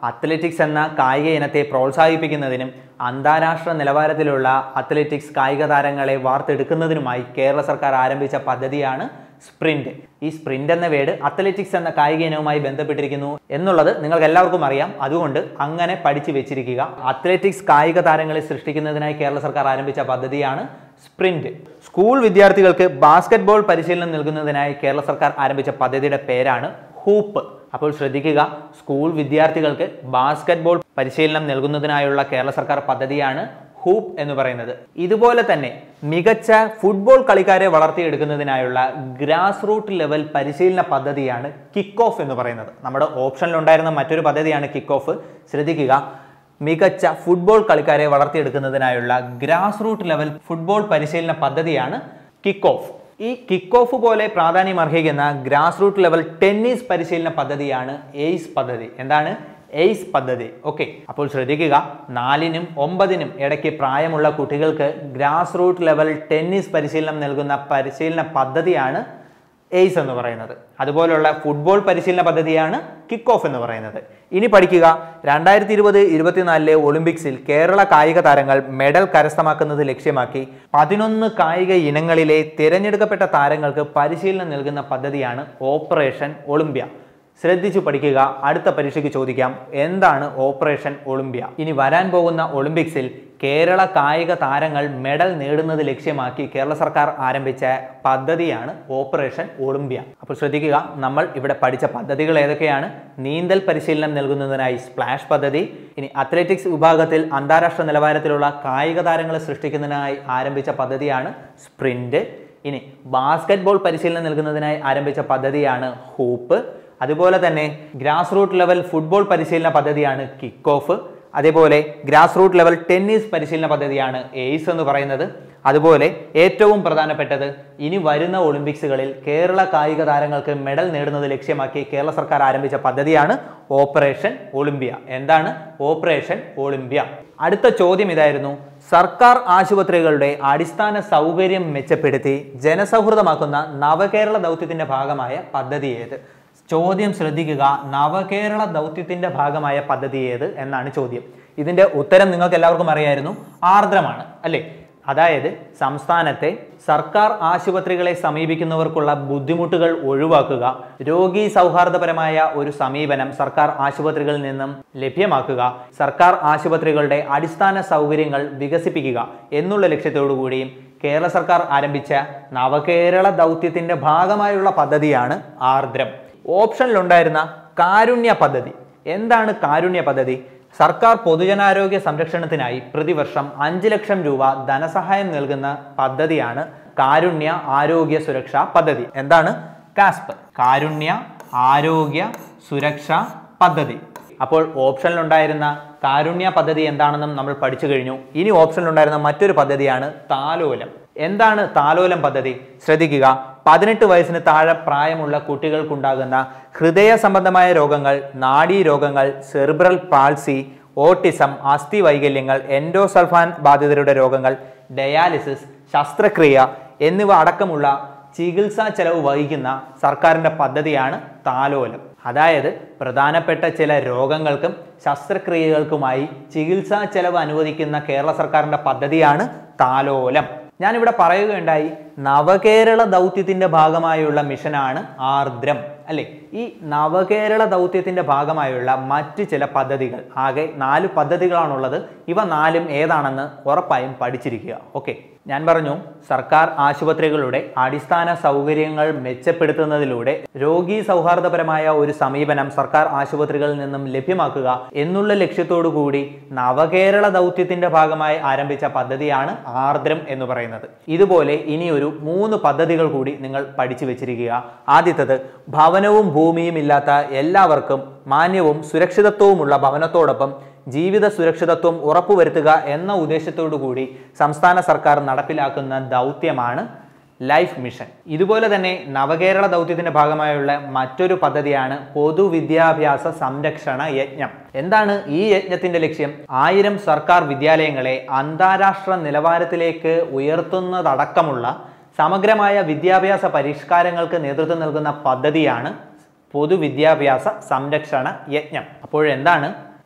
അത്ലറ്റിക്സ് എന്ന കായിക ഇനത്തെ പ്രോത്സാഹിപ്പിക്കുന്നതിനും അന്താരാഷ്ട്ര നിലവാരത്തിലുള്ള അത്ലറ്റിക്സ് കായിക താരങ്ങളെ വാർത്തെടുക്കുന്നതിനുമായി കേരള സർക്കാർ ആരംഭിച്ച പദ്ധതിയാണ് സ്പ്രിന്റ് ഈ സ്പ്രിന്റ് എന്ന വേർഡ് അത്ലറ്റിക്സ് എന്ന കായിക ഇനവുമായി ബന്ധപ്പെട്ടിരിക്കുന്നു എന്നുള്ളത് നിങ്ങൾക്ക് എല്ലാവർക്കും അറിയാം അതുകൊണ്ട് അങ്ങനെ പഠിച്ചു വെച്ചിരിക്കുക അത്ലറ്റിക്സ് കായിക താരങ്ങളെ സൃഷ്ടിക്കുന്നതിനായി കേരള സർക്കാർ ആരംഭിച്ച പദ്ധതിയാണ് സ്പ്രിന്റ് സ്കൂൾ വിദ്യാർത്ഥികൾക്ക് ബാസ്കറ്റ്ബോൾ പരിശീലനം നൽകുന്നതിനായി കേരള സർക്കാർ ആരംഭിച്ച പദ്ധതിയുടെ പേരാണ് ഹൂപ്പ് അപ്പോൾ ശ്രദ്ധിക്കുക സ്കൂൾ വിദ്യാർത്ഥികൾക്ക് ബാസ്കറ്റ്ബോൾ പരിശീലനം നൽകുന്നതിനായുള്ള കേരള സർക്കാർ പദ്ധതിയാണ് ഹൂപ്പ് എന്ന് പറയുന്നത് ഇതുപോലെ തന്നെ മികച്ച ഫുട്ബോൾ കളിക്കാരെ വളർത്തിയെടുക്കുന്നതിനായുള്ള ഗ്രാസ് റൂട്ട് ലെവൽ പരിശീലന പദ്ധതിയാണ് കിക്ക് ഓഫ് എന്ന് പറയുന്നത് നമ്മുടെ ഓപ്ഷനിലുണ്ടായിരുന്ന മറ്റൊരു പദ്ധതിയാണ് കിക്ക് ഓഫ് ശ്രദ്ധിക്കുക മികച്ച ഫുട്ബോൾ കളിക്കാരെ വളർത്തിയെടുക്കുന്നതിനായുള്ള ഗ്രാസ് റൂട്ട് ലെവൽ ഫുട്ബോൾ പരിശീലന പദ്ധതിയാണ് കിക്ക് ഓഫ് ഈ കിക്ക് ഓഫ് പോലെ പ്രാധാന്യം അർഹിക്കുന്ന ഗ്രാസ് റൂട്ട് ലെവൽ ടെന്നീസ് പരിശീലന പദ്ധതിയാണ് എയ്സ് പദ്ധതി എന്താണ് എയ്സ് പദ്ധതി ഓക്കെ അപ്പോൾ ശ്രദ്ധിക്കുക നാലിനും ഒമ്പതിനും ഇടയ്ക്ക് പ്രായമുള്ള കുട്ടികൾക്ക് ഗ്രാസ് റൂട്ട് ലെവൽ ടെന്നീസ് പരിശീലനം നൽകുന്ന പരിശീലന പദ്ധതിയാണ് എയ്സ് എന്ന് പറയുന്നത് അതുപോലുള്ള ഫുട്ബോൾ പരിശീലന പദ്ധതിയാണ് കിക്ക് ഓഫ് എന്ന് പറയുന്നത് ഇനി പഠിക്കുക രണ്ടായിരത്തി ഇരുപത് ഇരുപത്തിനാലിലെ ഒളിമ്പിക്സിൽ കേരള കായിക താരങ്ങൾ മെഡൽ കരസ്ഥമാക്കുന്നത് ലക്ഷ്യമാക്കി പതിനൊന്ന് കായിക ഇനങ്ങളിലെ തിരഞ്ഞെടുക്കപ്പെട്ട താരങ്ങൾക്ക് പരിശീലനം നൽകുന്ന പദ്ധതിയാണ് ഓപ്പറേഷൻ ഒളിമ്പ്യ ശ്രദ്ധിച്ചു പഠിക്കുക അടുത്ത പരീക്ഷയ്ക്ക് ചോദിക്കാം എന്താണ് ഓപ്പറേഷൻ ഒളിമ്പ്യ ഇനി വരാൻ പോകുന്ന ഒളിമ്പിക്സിൽ കേരള കായിക താരങ്ങൾ മെഡൽ നേടുന്നത് ലക്ഷ്യമാക്കി കേരള സർക്കാർ ആരംഭിച്ച പദ്ധതിയാണ് ഓപ്പറേഷൻ ഒളിമ്പ്യ അപ്പോൾ ശ്രദ്ധിക്കുക നമ്മൾ ഇവിടെ പഠിച്ച പദ്ധതികൾ ഏതൊക്കെയാണ് നീന്തൽ പരിശീലനം നൽകുന്നതിനായി സ്പ്ലാഷ് പദ്ധതി ഇനി അത്ലറ്റിക്സ് വിഭാഗത്തിൽ അന്താരാഷ്ട്ര നിലവാരത്തിലുള്ള കായിക താരങ്ങളെ സൃഷ്ടിക്കുന്നതിനായി ആരംഭിച്ച പദ്ധതിയാണ് സ്പ്രിന്റ് ഇനി ബാസ്കറ്റ്ബോൾ പരിശീലനം നൽകുന്നതിനായി ആരംഭിച്ച പദ്ധതിയാണ് ഹൂപ്പ് അതുപോലെ തന്നെ ഗ്രാസ് റൂട്ട് ലെവൽ ഫുട്ബോൾ പരിശീലന പദ്ധതിയാണ് കിക്ക് ഓഫ് അതേപോലെ ഗ്രാസ് റൂട്ട് ലെവൽ ടെന്നീസ് പരിശീലന പദ്ധതിയാണ് എയ്സ് എന്ന് പറയുന്നത് അതുപോലെ ഏറ്റവും പ്രധാനപ്പെട്ടത് ഇനി വരുന്ന ഒളിമ്പിക്സുകളിൽ കേരള കായിക താരങ്ങൾക്ക് മെഡൽ നേടുന്നത് ലക്ഷ്യമാക്കി കേരള സർക്കാർ ആരംഭിച്ച പദ്ധതിയാണ് ഓപ്പറേഷൻ ഒളിമ്പ്യ എന്താണ് ഓപ്പറേഷൻ ഒളിമ്പ്യ അടുത്ത ചോദ്യം ഇതായിരുന്നു സർക്കാർ ആശുപത്രികളുടെ അടിസ്ഥാന സൗകര്യം മെച്ചപ്പെടുത്തി ജനസൗഹൃദമാക്കുന്ന നവകേരള ദൗത്യത്തിന്റെ ഭാഗമായ പദ്ധതി ഏത് ചോദ്യം ശ്രദ്ധിക്കുക നവകേരള ദൗത്യത്തിന്റെ ഭാഗമായ പദ്ധതി ഏത് എന്നാണ് ചോദ്യം ഇതിന്റെ ഉത്തരം നിങ്ങൾക്ക് എല്ലാവർക്കും അറിയായിരുന്നു ആർദ്രമാണ് അല്ലേ അതായത് സംസ്ഥാനത്തെ സർക്കാർ ആശുപത്രികളെ സമീപിക്കുന്നവർക്കുള്ള ബുദ്ധിമുട്ടുകൾ ഒഴിവാക്കുക രോഗി സൗഹാർദ്ദപരമായ ഒരു സമീപനം സർക്കാർ ആശുപത്രികളിൽ നിന്നും ലഭ്യമാക്കുക സർക്കാർ ആശുപത്രികളുടെ അടിസ്ഥാന സൗകര്യങ്ങൾ വികസിപ്പിക്കുക എന്നുള്ള ലക്ഷ്യത്തോടു കൂടിയും കേരള സർക്കാർ ആരംഭിച്ച നവകേരള ദൗത്യത്തിന്റെ ഭാഗമായുള്ള പദ്ധതിയാണ് ആർദ്രം ഓപ്ഷനിലുണ്ടായിരുന്ന കാരുണ്യ പദ്ധതി എന്താണ് കാരുണ്യ പദ്ധതി സർക്കാർ പൊതുജനാരോഗ്യ സംരക്ഷണത്തിനായി പ്രതിവർഷം അഞ്ച് ലക്ഷം രൂപ ധനസഹായം നൽകുന്ന പദ്ധതിയാണ് കാരുണ്യ ആരോഗ്യ സുരക്ഷാ പദ്ധതി എന്താണ് കാസ്പ് കാരുണ്യ ആരോഗ്യ സുരക്ഷാ പദ്ധതി അപ്പോൾ ഓപ്ഷനിലുണ്ടായിരുന്ന കാരുണ്യ പദ്ധതി എന്താണെന്നും നമ്മൾ പഠിച്ചു കഴിഞ്ഞു ഇനി ഓപ്ഷനിലുണ്ടായിരുന്ന മറ്റൊരു പദ്ധതിയാണ് താലോലം എന്താണ് താലോലം പദ്ധതി ശ്രദ്ധിക്കുക പതിനെട്ട് വയസ്സിന് താഴെ പ്രായമുള്ള കുട്ടികൾക്കുണ്ടാകുന്ന ഹൃദയ സംബന്ധമായ രോഗങ്ങൾ നാഡീ രോഗങ്ങൾ സെറിബ്രൽ പാൾസി ഓട്ടിസം അസ്ഥി വൈകല്യങ്ങൾ എൻഡോസൾഫാൻ ബാധിതരുടെ രോഗങ്ങൾ ഡയാലിസിസ് ശസ്ത്രക്രിയ എന്നിവ അടക്കമുള്ള ചികിത്സാ ചെലവ് വഹിക്കുന്ന സർക്കാരിന്റെ പദ്ധതിയാണ് താലോലം അതായത് പ്രധാനപ്പെട്ട ചില രോഗങ്ങൾക്കും ശസ്ത്രക്രിയകൾക്കുമായി ചികിത്സാ ചെലവ് അനുവദിക്കുന്ന കേരള സർക്കാരിന്റെ പദ്ധതിയാണ് താലോലം ഞാനിവിടെ പറയുകയുണ്ടായി നവകേരള ദൗത്യത്തിന്റെ ഭാഗമായുള്ള മിഷനാണ് ആർദ്രം അല്ലെ ഈ നവകേരള ദൗത്യത്തിന്റെ ഭാഗമായുള്ള മറ്റ് ചില പദ്ധതികൾ ആകെ നാല് പദ്ധതികളാണുള്ളത് ഇവ നാലും ഏതാണെന്ന് ഉറപ്പായും പഠിച്ചിരിക്കുക ഓക്കെ ഞാൻ പറഞ്ഞു സർക്കാർ ആശുപത്രികളുടെ അടിസ്ഥാന സൗകര്യങ്ങൾ മെച്ചപ്പെടുത്തുന്നതിലൂടെ രോഗി സൗഹാർദ്ദപരമായ ഒരു സമീപനം സർക്കാർ ആശുപത്രികളിൽ നിന്നും ലഭ്യമാക്കുക എന്നുള്ള ലക്ഷ്യത്തോടു കൂടി നവകേരള ദൗത്യത്തിന്റെ ഭാഗമായി ആരംഭിച്ച പദ്ധതിയാണ് ആർദ്രം എന്ന് പറയുന്നത് ഇതുപോലെ ഇനിയൊരു മൂന്ന് പദ്ധതികൾ കൂടി നിങ്ങൾ പഠിച്ചു വെച്ചിരിക്കുക ആദ്യത്തത് ഭവനവും ഭൂമിയും ഇല്ലാത്ത എല്ലാവർക്കും മാന്യവും സുരക്ഷിതത്വവുമുള്ള ഭവനത്തോടൊപ്പം ജീവിത സുരക്ഷിതത്വം ഉറപ്പുവരുത്തുക എന്ന ഉദ്ദേശത്തോടു കൂടി സംസ്ഥാന സർക്കാർ നടപ്പിലാക്കുന്ന ദൗത്യമാണ് ലൈഫ് മിഷൻ ഇതുപോലെ തന്നെ നവകേരള ദൗത്യത്തിന്റെ ഭാഗമായുള്ള മറ്റൊരു പദ്ധതിയാണ് പൊതുവിദ്യാഭ്യാസ സംരക്ഷണ യജ്ഞം എന്താണ് ഈ യജ്ഞത്തിന്റെ ലക്ഷ്യം ആയിരം സർക്കാർ വിദ്യാലയങ്ങളെ അന്താരാഷ്ട്ര നിലവാരത്തിലേക്ക് ഉയർത്തുന്നതടക്കമുള്ള സമഗ്രമായ വിദ്യാഭ്യാസ പരിഷ്കാരങ്ങൾക്ക് നേതൃത്വം നൽകുന്ന പദ്ധതിയാണ് പൊതുവിദ്യാഭ്യാസ സംരക്ഷണ യജ്ഞം അപ്പോഴെന്താണ്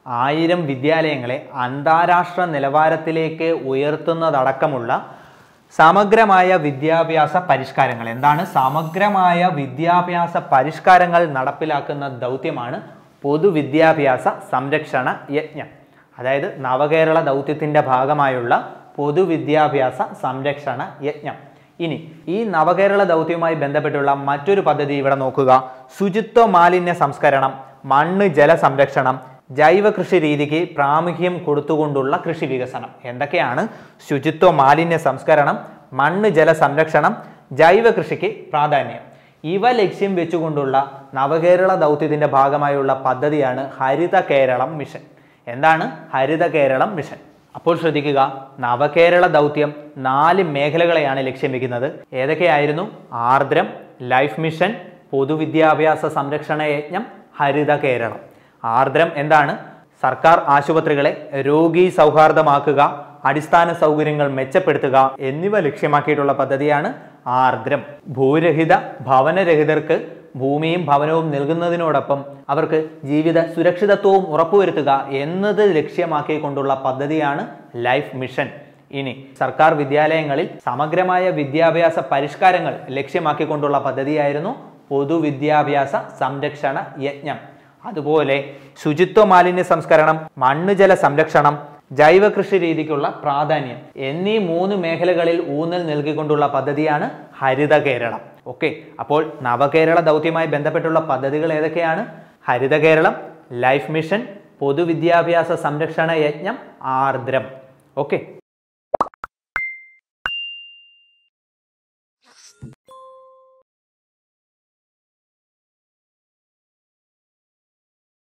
ആയിരം വിദ്യാലയങ്ങളെ അന്താരാഷ്ട്ര നിലവാരത്തിലേക്ക് ഉയർത്തുന്നതടക്കമുള്ള സമഗ്രമായ വിദ്യാഭ്യാസ പരിഷ്കാരങ്ങൾ എന്താണ് സമഗ്രമായ വിദ്യാഭ്യാസ പരിഷ്കാരങ്ങൾ നടപ്പിലാക്കുന്ന ദൗത്യമാണ് പൊതുവിദ്യാഭ്യാസ സംരക്ഷണ യജ്ഞം അതായത് നവകേരള ദൗത്യത്തിന്റെ ഭാഗമായുള്ള പൊതുവിദ്യാഭ്യാസ സംരക്ഷണ യജ്ഞം ഇനി ഈ നവകേരള ദൗത്യവുമായി ബന്ധപ്പെട്ടുള്ള മറ്റൊരു പദ്ധതി ഇവിടെ നോക്കുക ശുചിത്വ മാലിന്യ സംസ്കരണം മണ്ണ് ജല സംരക്ഷണം ജൈവ കൃഷി രീതിക്ക് പ്രാമുഖ്യം കൊടുത്തുകൊണ്ടുള്ള കൃഷി വികസനം എന്തൊക്കെയാണ് ശുചിത്വ മാലിന്യ സംസ്കരണം മണ്ണ് ജല സംരക്ഷണം ജൈവ കൃഷിക്ക് പ്രാധാന്യം ഇവ ലക്ഷ്യം വെച്ചുകൊണ്ടുള്ള നവകേരള ദൗത്യത്തിന്റെ ഭാഗമായുള്ള പദ്ധതിയാണ് ഹരിത കേരളം മിഷൻ എന്താണ് ഹരിത കേരളം മിഷൻ അപ്പോൾ ശ്രദ്ധിക്കുക നവകേരള ദൗത്യം നാല് മേഖലകളെയാണ് ലക്ഷ്യം വെക്കുന്നത് ഏതൊക്കെയായിരുന്നു ആർദ്രം ലൈഫ് മിഷൻ പൊതുവിദ്യാഭ്യാസ സംരക്ഷണ യജ്ഞം ഹരിത കേരളം ആർദ്രം എന്താണ് സർക്കാർ ആശുപത്രികളെ രോഗി സൗഹാർദ്ദമാക്കുക അടിസ്ഥാന സൗകര്യങ്ങൾ മെച്ചപ്പെടുത്തുക എന്നിവ ലക്ഷ്യമാക്കിയിട്ടുള്ള പദ്ധതിയാണ് ആർദ്രം ഭൂരഹിത ഭവനരഹിതർക്ക് ഭൂമിയും ഭവനവും നൽകുന്നതിനോടൊപ്പം അവർക്ക് ജീവിത സുരക്ഷിതത്വവും ഉറപ്പുവരുത്തുക എന്നത് ലക്ഷ്യമാക്കിക്കൊണ്ടുള്ള പദ്ധതിയാണ് ലൈഫ് മിഷൻ ഇനി സർക്കാർ വിദ്യാലയങ്ങളിൽ സമഗ്രമായ വിദ്യാഭ്യാസ പരിഷ്കാരങ്ങൾ ലക്ഷ്യമാക്കിക്കൊണ്ടുള്ള പദ്ധതിയായിരുന്നു പൊതുവിദ്യാഭ്യാസ സംരക്ഷണ യജ്ഞം അതുപോലെ ശുചിത്വ മാലിന്യ സംസ്കരണം മണ്ണ് ജല സംരക്ഷണം ജൈവ കൃഷി രീതിക്കുള്ള പ്രാധാന്യം എന്നീ മൂന്ന് മേഖലകളിൽ ഊന്നൽ നൽകിക്കൊണ്ടുള്ള പദ്ധതിയാണ് ഹരിത കേരളം ഓക്കെ അപ്പോൾ നവകേരള ദൗത്യവുമായി ബന്ധപ്പെട്ടുള്ള പദ്ധതികൾ ഏതൊക്കെയാണ് ഹരിത കേരളം ലൈഫ് മിഷൻ പൊതുവിദ്യാഭ്യാസ സംരക്ഷണ യജ്ഞം ആർദ്രം ഓക്കെ